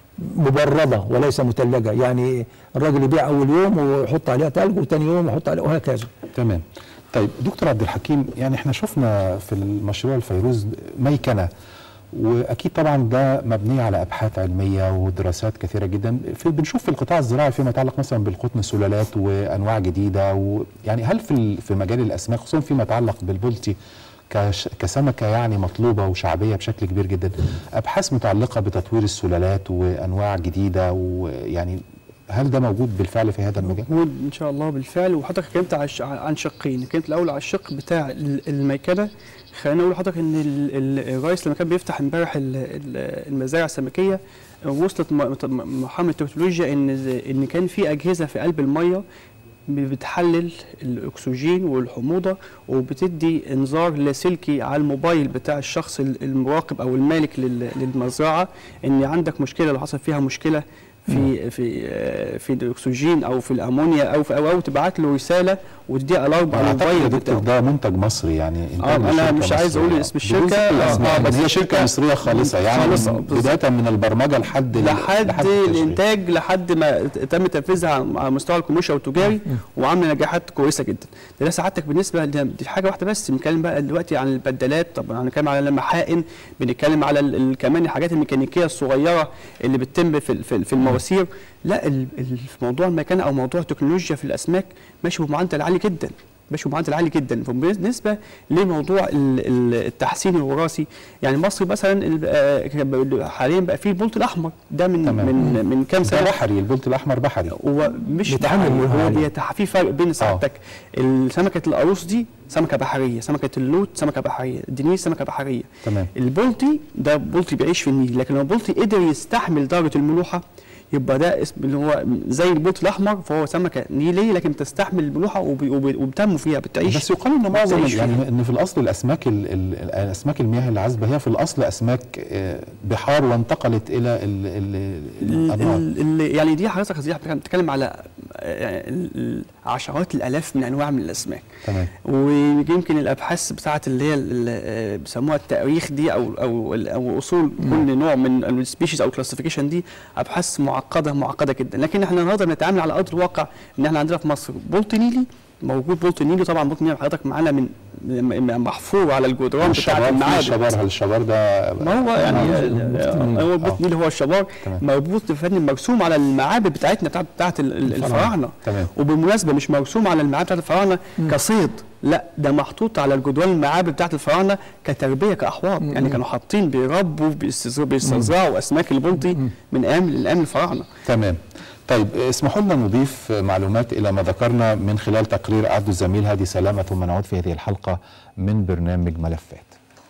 مبرده وليس مثلجه يعني الراجل يبيع اول يوم ويحط عليها ثلج وثاني يوم يحط عليها وهكذا تمام طيب دكتور عبد الحكيم يعني احنا شفنا في المشروع الفيروز ميكنه واكيد طبعا ده مبني على ابحاث علميه ودراسات كثيره جدا في بنشوف في القطاع الزراعي فيما يتعلق مثلا بالقطن سلالات وانواع جديده ويعني هل في ال- في مجال الاسماك خصوصا فيما يتعلق بالبلطي كش- كسمكه يعني مطلوبه وشعبيه بشكل كبير جدا ابحاث متعلقه بتطوير السلالات وانواع جديده ويعني هل ده موجود بالفعل في هذا المجال؟ موجود ان شاء الله بالفعل وحضرتك اتكلمت عن ش- عن شقين اتكلمت الاول على الشق بتاع ال- الميكنه خليني اقول لحضرتك ان ال- ال- الرئيس لما كان بيفتح امبارح ال- ال- المزارع السمكيه وصلت م- م- مرحله من التكنولوجيا ان ز- ان كان في اجهزه في قلب الميه بتحلل الاكسجين والحموضه وبتدي انذار لاسلكي على الموبايل بتاع الشخص ال- المراقب او المالك لل- للمزرعه ان عندك مشكله لو حصل فيها مشكله في في آه، في الاكسجين او في الامونيا او في او, أو تبعت له رساله وتدي الارم على اعتقد يا الموبايل دكتور بتاعه ده منتج مصري يعني إنتاج آه، من أنا شركة مش عايز أقول مصرية. اسم الشركة، بدون ذكر آه، الأسماء، آه، لأن بس هي شركه شركة مصريه خالصه يعني خالصة، من- بالظبط. بدايه من البرمجه لحد ال- لحد التشغيل. الانتاج لحد ما تم تنفيذها على مستوى الكوميرشال والتجاري وعامله نجاحات كويسه جدا ده سعادتك بالنسبه ل- دي حاجه واحده بس بنتكلم بقى دلوقتي عن البدلات طبعا هنتكلم على المحائن بنتكلم على ال- ال- كمان الحاجات الميكانيكيه الصغيره اللي بتتم في ال- في ال- في المواسير لا ال- ال- في موضوع المكانه او موضوع التكنولوجيا في الاسماك ماشي بمعدل عالي جدا ماشي بمعدل عالي جدا بالنسبه لموضوع ال- ال- التحسين الوراثي يعني مصر مثلا ال- آه، حاليا بقى في البولت الاحمر ده من تمام. من من كام ده سنه بحري البولت الاحمر بحري هو مش بيتعامل بحري معاه هو عادي. بيتح- في فرق بين سعادتك سمكه القاروص دي سمكه بحريه سمكه اللوت سمكه بحريه الدنيس سمكه بحريه تمام البلطي ده بلطي بيعيش في النيل لكن لو البلطي قدر يستحمل درجه الملوحه يبقى ده اسم اللي هو زي البولت الاحمر فهو سمكه نيليه لكن تستحمل الملوحه وب- وب- وبتنمو فيها بتعيش بس يقال ان معظم بتعيش يعني فيها. ان في الاصل الاسماك ال- ال- الاسماك المياه العذبه هي في الاصل اسماك آه، بحار وانتقلت الى ال- ال- الانهار ال- ال- يعني دي حضرتك دي احنا بنتكلم على آه، ال- ال- عشرات الالاف من انواع من الاسماك تمام ويمكن الابحاث بتاعت اللي هي ال- آه، بيسموها التاريخ دي او او او اصول كل نوع من السبيشيز او كلاسيفيكيشن دي ابحاث معقده معقده جدا لكن احنا النهارده بنتعامل على ارض الواقع ان احنا عندنا في مصر بولت نيلي موجود بولت نيلي طبعا بولت نيلي حضرتك معانا من من- محفور على الجدران بتاعت الشبار في المعابد الشبار هل الشبار ده ما هو يعني آه. آه، هو البوت آه. نيل هو الشبار تمام. مربوط بفن مرسوم على المعابد بتاعتنا بتاعت, بتاعت ال- ال- الفراعنة. الفراعنه تمام. وبالمناسبه مش مرسوم على المعابد بتاعت الفراعنه كصيد لا ده محطوط على الجدران المعابد بتاعت الفراعنه كتربيه كاحواض يعني كانوا حاطين بيربوا بيستزر- بيستزرعوا اسماك البلطي من ايام من ايام الفراعنه تمام طيب اسمحوا لنا نضيف معلومات الى ما ذكرنا من خلال تقرير اعده الزميل هادي سلامه ثم نعود في هذه الحلقه من برنامج ملفات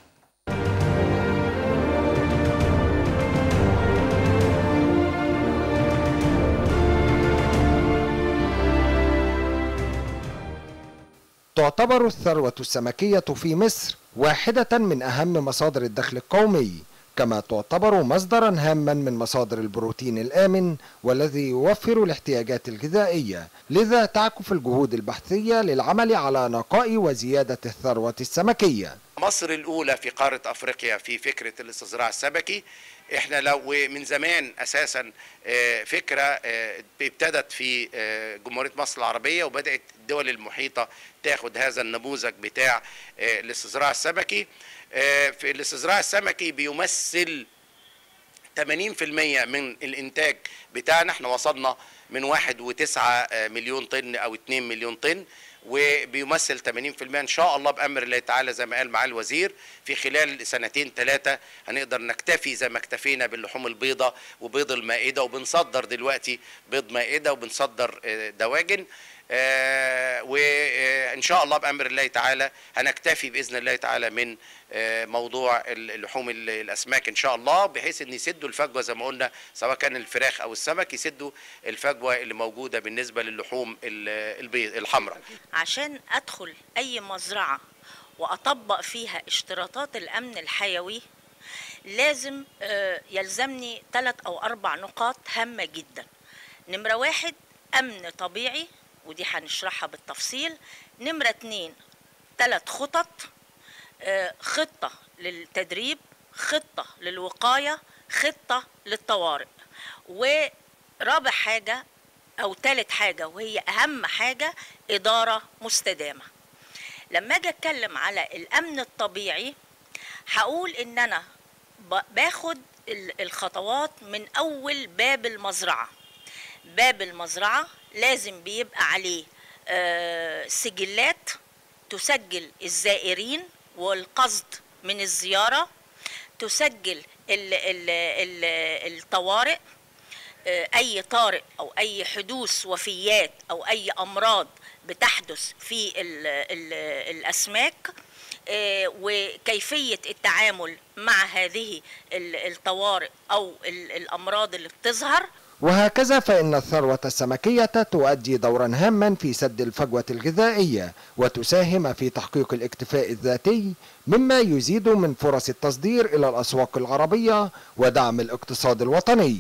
تعتبر الثروة السمكية في مصر واحدة من أهم مصادر الدخل القومي كما تعتبر مصدرا هاما من مصادر البروتين الآمن والذي يوفر الاحتياجات الغذائية لذا تعكف الجهود البحثية للعمل على نقاء وزيادة الثروة السمكية مصر الأولى في قارة أفريقيا في فكرة الاستصدراع السمكي احنا لو من زمان اساسا آه، فكره آه، ابتدت في آه، جمهوريه مصر العربيه وبدات الدول المحيطه تاخد هذا النموذج بتاع آه، الاستصدراع السمكي آه، في الاستصدراع السمكي بيمثل 80% من الانتاج بتاعنا احنا وصلنا من واحد وتسعة آه، مليون طن او 2 مليون طن وبيمثل 80% ان شاء الله بامر الله تعالى زي ما قال معالي الوزير في خلال سنتين ثلاثه هنقدر نكتفي زي ما اكتفينا باللحوم البيضاء وبيض المائده وبنصدر دلوقتي بيض مائده وبنصدر آه، دواجن آه، وان شاء الله بامر الله تعالى هنكتفي باذن الله تعالى من آه، موضوع اللحوم ال- الاسماك ان شاء الله بحيث ان يسدوا الفجوه زي ما قلنا سواء كان الفراخ او السمك يسدوا الفجوه اللي موجوده بالنسبه للحوم ال- البيض الحمراء عشان ادخل اي مزرعه واطبق فيها اشتراطات الامن الحيوي لازم آه، يلزمني ثلاث او اربع نقاط هامه جدا نمره واحد امن طبيعي ودي هنشرحها بالتفصيل نمره اتنين ثلاث خطط آه، خطه للتدريب خطه للوقايه خطه للطوارئ ورابع حاجه او ثالث حاجه وهي اهم حاجه اداره مستدامه لما اجي اتكلم على الامن الطبيعي هقول ان انا ب- باخد ال- الخطوات من اول باب المزرعه باب المزرعه لازم بيبقى عليه آه، سجلات تسجل الزائرين والقصد من الزياره تسجل ال ال ال الطوارئ آه، اي طارئ او اي حدوث وفيات او اي امراض بتحدث في ال ال الاسماك آه، وكيفيه التعامل مع هذه ال- الطوارئ او ال- الامراض اللي بتظهر وهكذا فإن الثروة السمكية تؤدي دورا هاما في سد الفجوة الغذائية وتساهم في تحقيق الاكتفاء الذاتي مما يزيد من فرص التصدير إلى الأسواق العربية ودعم الاقتصاد الوطني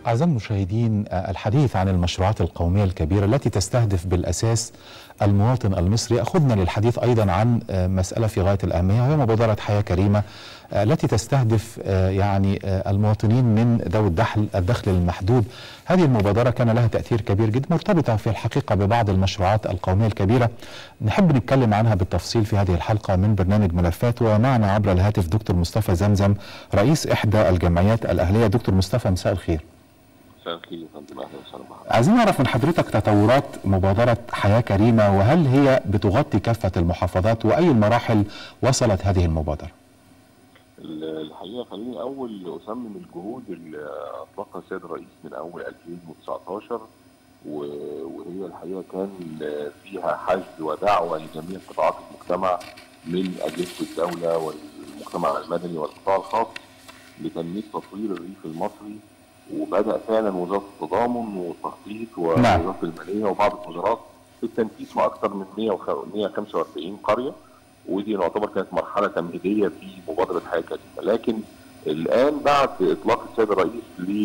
أعزائي المشاهدين آه، الحديث عن المشروعات القومية الكبيرة التي تستهدف بالأساس المواطن المصري أخذنا للحديث أيضا عن آه، مسألة في غاية الأهمية وهي مبادرة حياة كريمة آه، التي تستهدف آه، يعني آه، المواطنين من ذوي الدخل الدخل المحدود هذه المبادرة كان لها تأثير كبير جدا مرتبطة في الحقيقة ببعض المشروعات القومية الكبيرة نحب نتكلم عنها بالتفصيل في هذه الحلقة من برنامج ملفات ومعنا عبر الهاتف دكتور مصطفى زمزم رئيس إحدى الجمعيات الأهلية دكتور مصطفى مساء الخير مساء الخير يا فندم اهلا وسهلا بحضرتك عايزين نعرف من حضرتك تطورات مبادرة حياة كريمة وهل هي بتغطي كافة المحافظات وأي المراحل وصلت هذه المبادرة ال- الحقيقه خليني اول اصمم الجهود اللي اطلقها السيد الرئيس من اول 2019 و- وهي الحقيقه كان فيها حشد ودعوه لجميع قطاعات المجتمع من اجهزه الدوله والمجتمع المدني والقطاع الخاص لتنميه تطوير الريف المصري وبدا فعلا وزاره التضامن والتخطيط نعم. ووزاره الماليه وبعض الوزارات في التنفيذ في اكثر من 145 قريه ودي يعتبر كانت مرحله تمهيديه في مبادره حياه كريمه لكن الان بعد اطلاق السيد الرئيس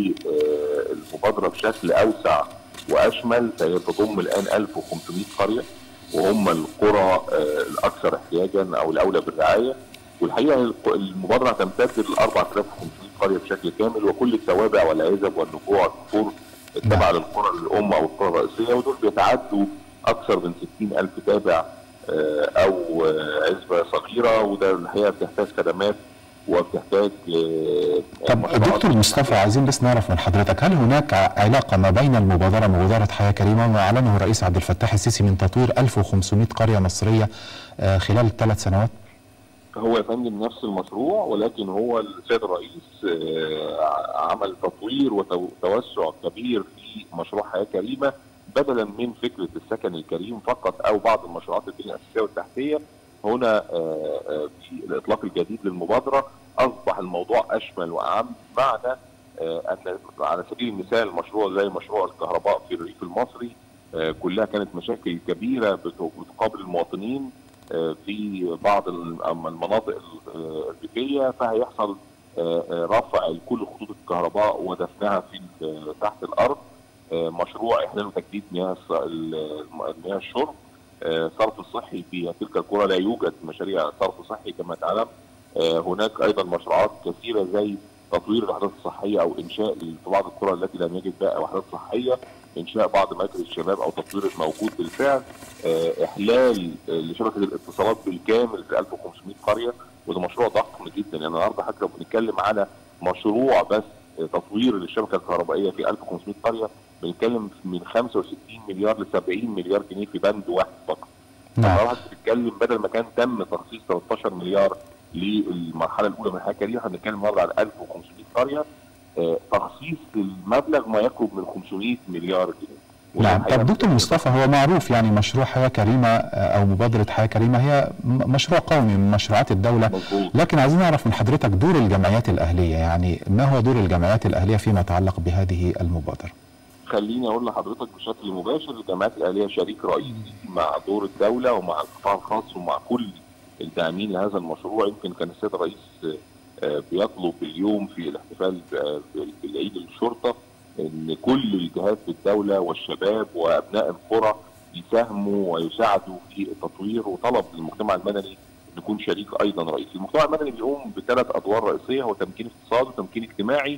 للمبادره بشكل اوسع واشمل فهي تضم الان 1500 قريه وهم القرى آه، الاكثر احتياجا او الاولى بالرعايه والحقيقه الق- المبادره هتمتد ل 4500 قريه بشكل كامل وكل التوابع والعزب والنجوع الكفور التابعه للقرى الام او القرى الرئيسيه ودول بيتعدوا اكثر من 60 الف تابع آه، او آه، عزبه صغيره وده الحقيقه بتحتاج خدمات وبتحتاج آه، طب مشروعات دكتور مصطفى عايزين بس نعرف من حضرتك هل هناك ع- علاقة ما بين المبادرة مبادرة حياة كريمة وما أعلنه الرئيس عبد الفتاح السيسي من تطوير 1500 قرية مصرية آه، خلال الثلاث سنوات؟ هو يا فندم نفس المشروع ولكن هو السيد الرئيس آه، عمل تطوير وتوسع كبير في مشروع حياه كريمه بدلا من فكره السكن الكريم فقط او بعض المشروعات البنيه الاساسيه والتحتيه هنا آه، آه، في الاطلاق الجديد للمبادره اصبح الموضوع اشمل واعم بمعنى آه، ان على سبيل المثال مشروع زي مشروع الكهرباء في الريف المصري آه، كلها كانت مشاكل كبيره بت- بتقابل المواطنين آه، في بعض ال- أما المناطق ال- الريفيه فهيحصل آه، آه، رفع كل خطوط الكهرباء ودفنها في ال- تحت الارض آه، مشروع احلال وتجديد مياه الص- ال- مياه الشرب آه، صرف الصحي في تلك القرى لا يوجد مشاريع صرف صحي كما تعلم آه، هناك ايضا مشروعات كثيره زي تطوير الوحدات الصحيه او انشاء في بعض القرى التي لم يجد بها وحدات صحيه انشاء بعض مراكز الشباب او تطوير الموجود بالفعل آه، احلال آه، لشبكه الاتصالات بالكامل في 1500 قريه وده مشروع ضخم جدا يعني النهارده حتى لو بنتكلم على مشروع بس آه، تطوير للشبكه الكهربائيه في 1500 قريه بنتكلم من 65 مليار ل 70 مليار جنيه في بند واحد فقط. نعم. فالواحد بتتكلم بدل ما كان تم تخصيص 13 مليار للمرحله الاولى من الحياه الكريمه احنا بنتكلم النهارده على 1500 قريه آه، تخصيص المبلغ ما يقرب من 500 مليار جنيه. وده نعم الحقيقة طب دكتور مصطفى هو معروف يعني مشروع حياة كريمة آه، أو مبادرة حياة كريمة هي م- مشروع قومي من مشروعات الدولة مظبوط. لكن عايزين نعرف من حضرتك دور الجمعيات الأهلية يعني ما هو دور الجمعيات الأهلية فيما يتعلق بهذه المبادرة؟ خليني اقول لحضرتك بشكل مباشر الجامعات الاهليه شريك رئيسي مع دور الدوله ومع القطاع الخاص ومع كل الداعمين لهذا المشروع يمكن كان السيد الرئيس آه، آه، بيطلب اليوم في الاحتفال آه، بالعيد الشرطه ان كل الجهات في الدوله والشباب وابناء القرى يساهموا ويساعدوا في التطوير وطلب للمجتمع المدني أن يكون شريك ايضا رئيسي. المجتمع المدني بيقوم بثلاث ادوار رئيسيه هو تمكين اقتصادي وتمكين اجتماعي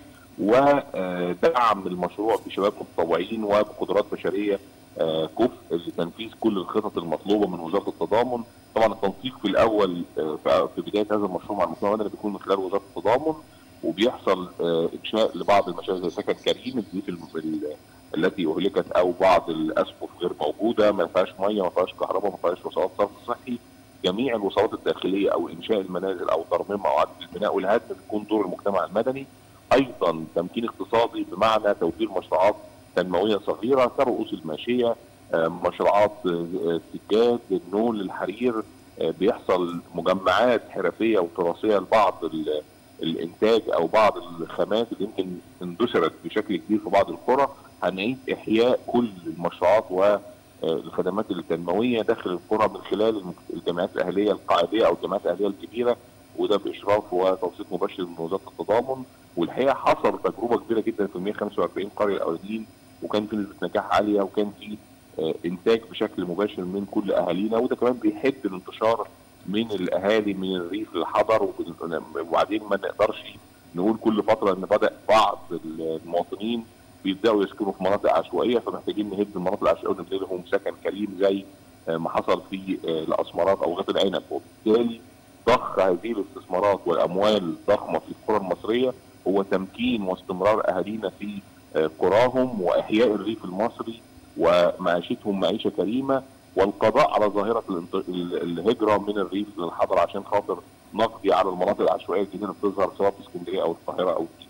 ودعم المشروع بشباب متطوعين وبقدرات بشريه آه، كفء لتنفيذ كل الخطط المطلوبه من وزاره التضامن طبعا التنسيق في الاول آه، في- في بدايه هذا المشروع مع المجتمع المدني بيكون من خلال وزاره التضامن وبيحصل آه، انشاء لبعض المشاريع زي سكن كريم البيوت الم- ال- التي اهلكت او بعض الاسقف غير موجوده ما فيهاش ميه ما فيهاش كهرباء ما فيهاش وسائط صرف صحي جميع الوساطات الداخليه او انشاء المنازل او ترميمها او اعاده البناء والهدم بيكون دور المجتمع المدني ايضا تمكين اقتصادي بمعنى توفير مشروعات تنمويه صغيره كرؤوس الماشيه آه، مشروعات آه، آه، سجاد النول الحرير آه، بيحصل مجمعات حرفيه وتراثيه لبعض ال- الانتاج او بعض الخامات اللي يمكن اندثرت بشكل كبير في بعض القرى هنعيد احياء كل المشروعات والخدمات التنمويه داخل القرى من خلال المك- الجمعيات الاهليه القاعديه او الجمعيات الاهليه الكبيره وده باشراف وتوثيق مباشر من وزاره التضامن والحقيقه حصل تجربه كبيره جدا في ال 145 قريه الاولانيين وكان في نسبه نجاح عاليه وكان في آه، انتاج بشكل مباشر من كل اهالينا وده كمان بيحد الانتشار من الاهالي من الريف للحضر وبن- وبعدين ما نقدرش نقول كل فتره ان بدا بعض المواطنين بيبداوا يسكنوا في مناطق عشوائيه فمحتاجين نهد المناطق العشوائيه ونبني لهم سكن كريم زي آه، ما حصل في آه، الاسمرات او غيط العنب وبالتالي ضخ هذه الاستثمارات والاموال الضخمه في القرى المصريه هو تمكين واستمرار اهالينا في آه، قراهم واحياء الريف المصري ومعيشتهم معيشه كريمه والقضاء على ظاهره الانت- ال- الهجره من الريف للحضر عشان خاطر نقضي على المناطق العشوائيه الجديده اللي بتظهر سواء في اسكندريه او القاهره او الجيزه.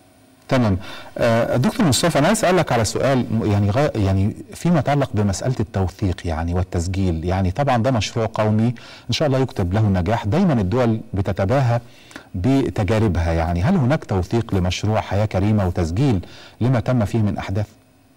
تمام آه، دكتور مصطفى انا عايز اسالك على سؤال م- يعني غا يعني فيما يتعلق بمساله التوثيق يعني والتسجيل يعني طبعا ده مشروع قومي ان شاء الله يكتب له نجاح دايما الدول بتتباهى بتجاربها يعني هل هناك توثيق لمشروع حياه كريمه وتسجيل لما تم فيه من احداث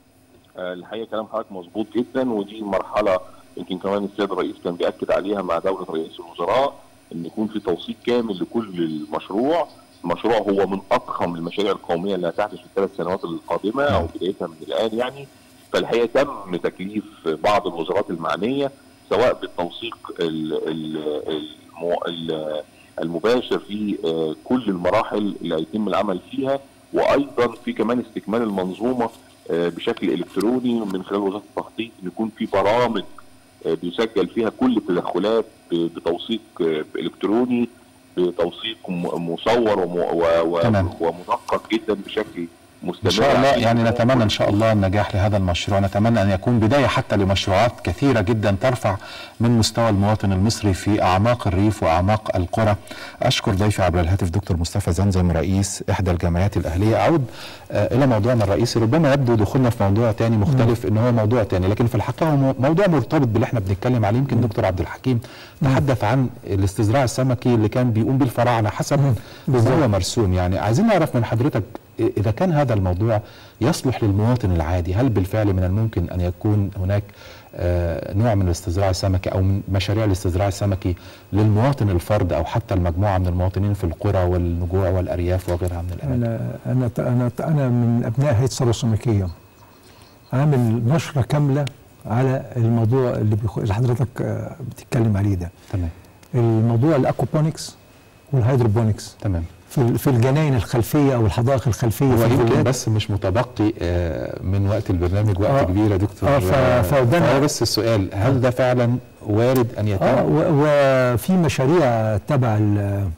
آه، الحقيقه كلام حضرتك مظبوط جدا ودي مرحله يمكن كمان السيد الرئيس كان بياكد عليها مع دوله رئيس الوزراء ان يكون في توثيق كامل لكل المشروع المشروع هو من اضخم المشاريع القوميه اللي هتحدث في الثلاث سنوات القادمه او بدايتها من الان يعني فالحقيقه تم تكليف بعض الوزارات المعنيه سواء بالتوثيق ال- ال- المو- ال- المباشر في آه، كل المراحل اللي هيتم العمل فيها وايضا في كمان استكمال المنظومه آه، بشكل الكتروني من خلال وزاره التخطيط ان يكون في برامج آه، بيسجل فيها كل التدخلات ب- بتوثيق آه، الكتروني بتوثيق م- مصور وم- و- و- تمام. ومدقق جدا بشكل مستمر ان شاء الله عشان يعني يكون نتمنى ان شاء الله النجاح لهذا المشروع نتمنى ان يكون بدايه حتى لمشروعات كثيره جدا ترفع من مستوى المواطن المصري في اعماق الريف واعماق القرى اشكر ضيفي عبر الهاتف دكتور مصطفى زمزم رئيس احدى الجمعيات الاهليه اعود آه الى موضوعنا الرئيسي ربما يبدو دخولنا في موضوع تاني مختلف ان هو موضوع تاني لكن في الحقيقه هو مو- موضوع مرتبط باللي احنا بنتكلم عليه يمكن دكتور عبد الحكيم تحدث عن الاستزراع السمكي اللي كان بيقوم بالفراعنه حسب ما هو مرسوم يعني عايزين نعرف من حضرتك إذا كان هذا الموضوع يصلح للمواطن العادي هل بالفعل من الممكن أن يكون هناك آه، نوع من الاستزراع السمكي أو من مشاريع الاستزراع السمكي للمواطن الفرد أو حتى المجموعة من المواطنين في القرى والنجوع والأرياف وغيرها من الأماكن انا انا انا انا من ابناء هيئه الثروه السمكيه عامل نشره كامله على الموضوع اللي, بيخ... اللي حضرتك آه، بتتكلم عليه ده تمام الموضوع الاكوبونكس والهيدروبونكس تمام في في الجناين الخلفيه او الحدائق الخلفيه هو في يمكن البلاد بس مش متبقي آه، من وقت البرنامج وقت آه. كبير يا دكتور آه، ف- آه، فده أنا- فهو بس السؤال هل ده فعلا وارد أن يتم اه و- وفي مشاريع تبع ال-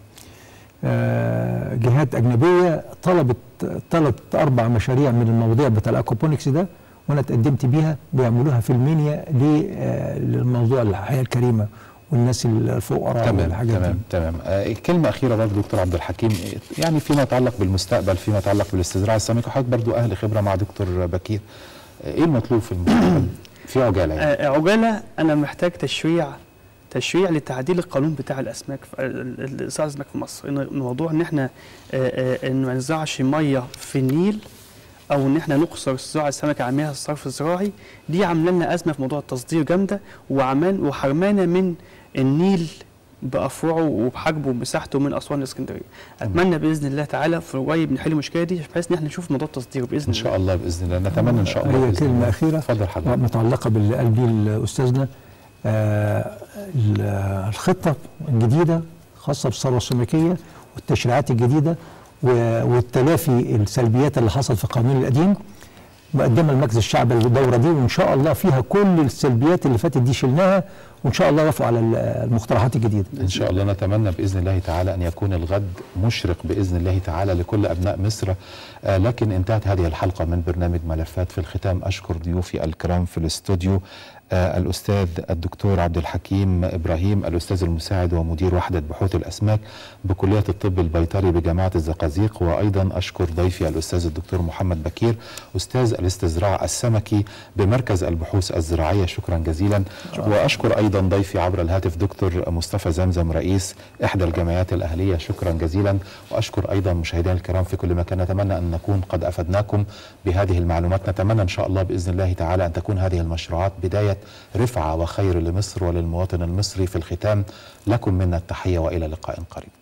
آه، جهات اجنبيه طلبت ثلاث اربع مشاريع من المواضيع بتاع الاكوبونكس ده وانا اتقدمت بيها بيعملوها في المنيا ل- آه، للموضوع الحياه الكريمه والناس الفقراء تمام والحاجات تمام دي تمام آه كلمة أخيرة برضه دكتور عبد الحكيم يعني فيما يتعلق بالمستقبل فيما يتعلق بالاستزراع السمكي وحضرتك برضه أهل خبرة مع دكتور بكير آه إيه المطلوب في المستقبل في عجالة يعني آه، عجاله انا محتاج تشريع تشريع لتعديل القانون بتاع الاسماك في ال- ال- الزراعه الاسماك في مصر ان الموضوع ان احنا آه، آه، ان ما نزرعش ميه في النيل او ان احنا نقصر زراعه السمك عن مياه الصرف الزراعي دي عامله لنا ازمه في موضوع التصدير جامده وعمان وحرمانا من النيل بافرعه وبحجمه ومساحته من اسوان لاسكندريه اتمنى باذن الله تعالى في القريب نحل المشكله دي بحيث ان احنا نشوف موضوع التصدير باذن إن شاء الله بإذن الله نتمنى إن شاء الله هي بإذن كلمه الله. اخيره اتفضل حضرتك متعلقه باللي قال بيه استاذنا آه، ال- الخطه الجديده خاصه بالثروه السمكيه والتشريعات الجديده و- والتلافي السلبيات اللي حصلت في القانون القديم مقدمه المجلس الشعبي الدوره دي وان شاء الله فيها كل السلبيات اللي فاتت دي شلناها وان شاء الله وافقوا على ال- المقترحات الجديده إن شاء الله نتمنى بإذن الله تعالى أن يكون الغد مشرق بإذن الله تعالى لكل أبناء مصر آه لكن انتهت هذه الحلقة من برنامج ملفات في الختام أشكر ضيوفي الكرام في الاستوديو آه الأستاذ الدكتور عبد الحكيم إبراهيم الأستاذ المساعد ومدير وحدة بحوث الأسماك بكلية الطب البيطري بجامعة الزقازيق وأيضا أشكر ضيفي الأستاذ الدكتور محمد بكير أستاذ الاستزراع السمكي بمركز البحوث الزراعية شكرا جزيلا وأشكر أيضا ضيفي عبر الهاتف دكتور مصطفى زمزم رئيس إحدى الجمعيات الأهلية شكرا جزيلا وأشكر أيضا مشاهدينا الكرام في كل مكان نتمنى أن نكون قد أفدناكم بهذه المعلومات نتمنى إن شاء الله بإذن الله تعالى أن تكون هذه المشروعات بداية رفعة وخير لمصر وللمواطن المصري في الختام لكم منا التحية وإلى لقاء قريب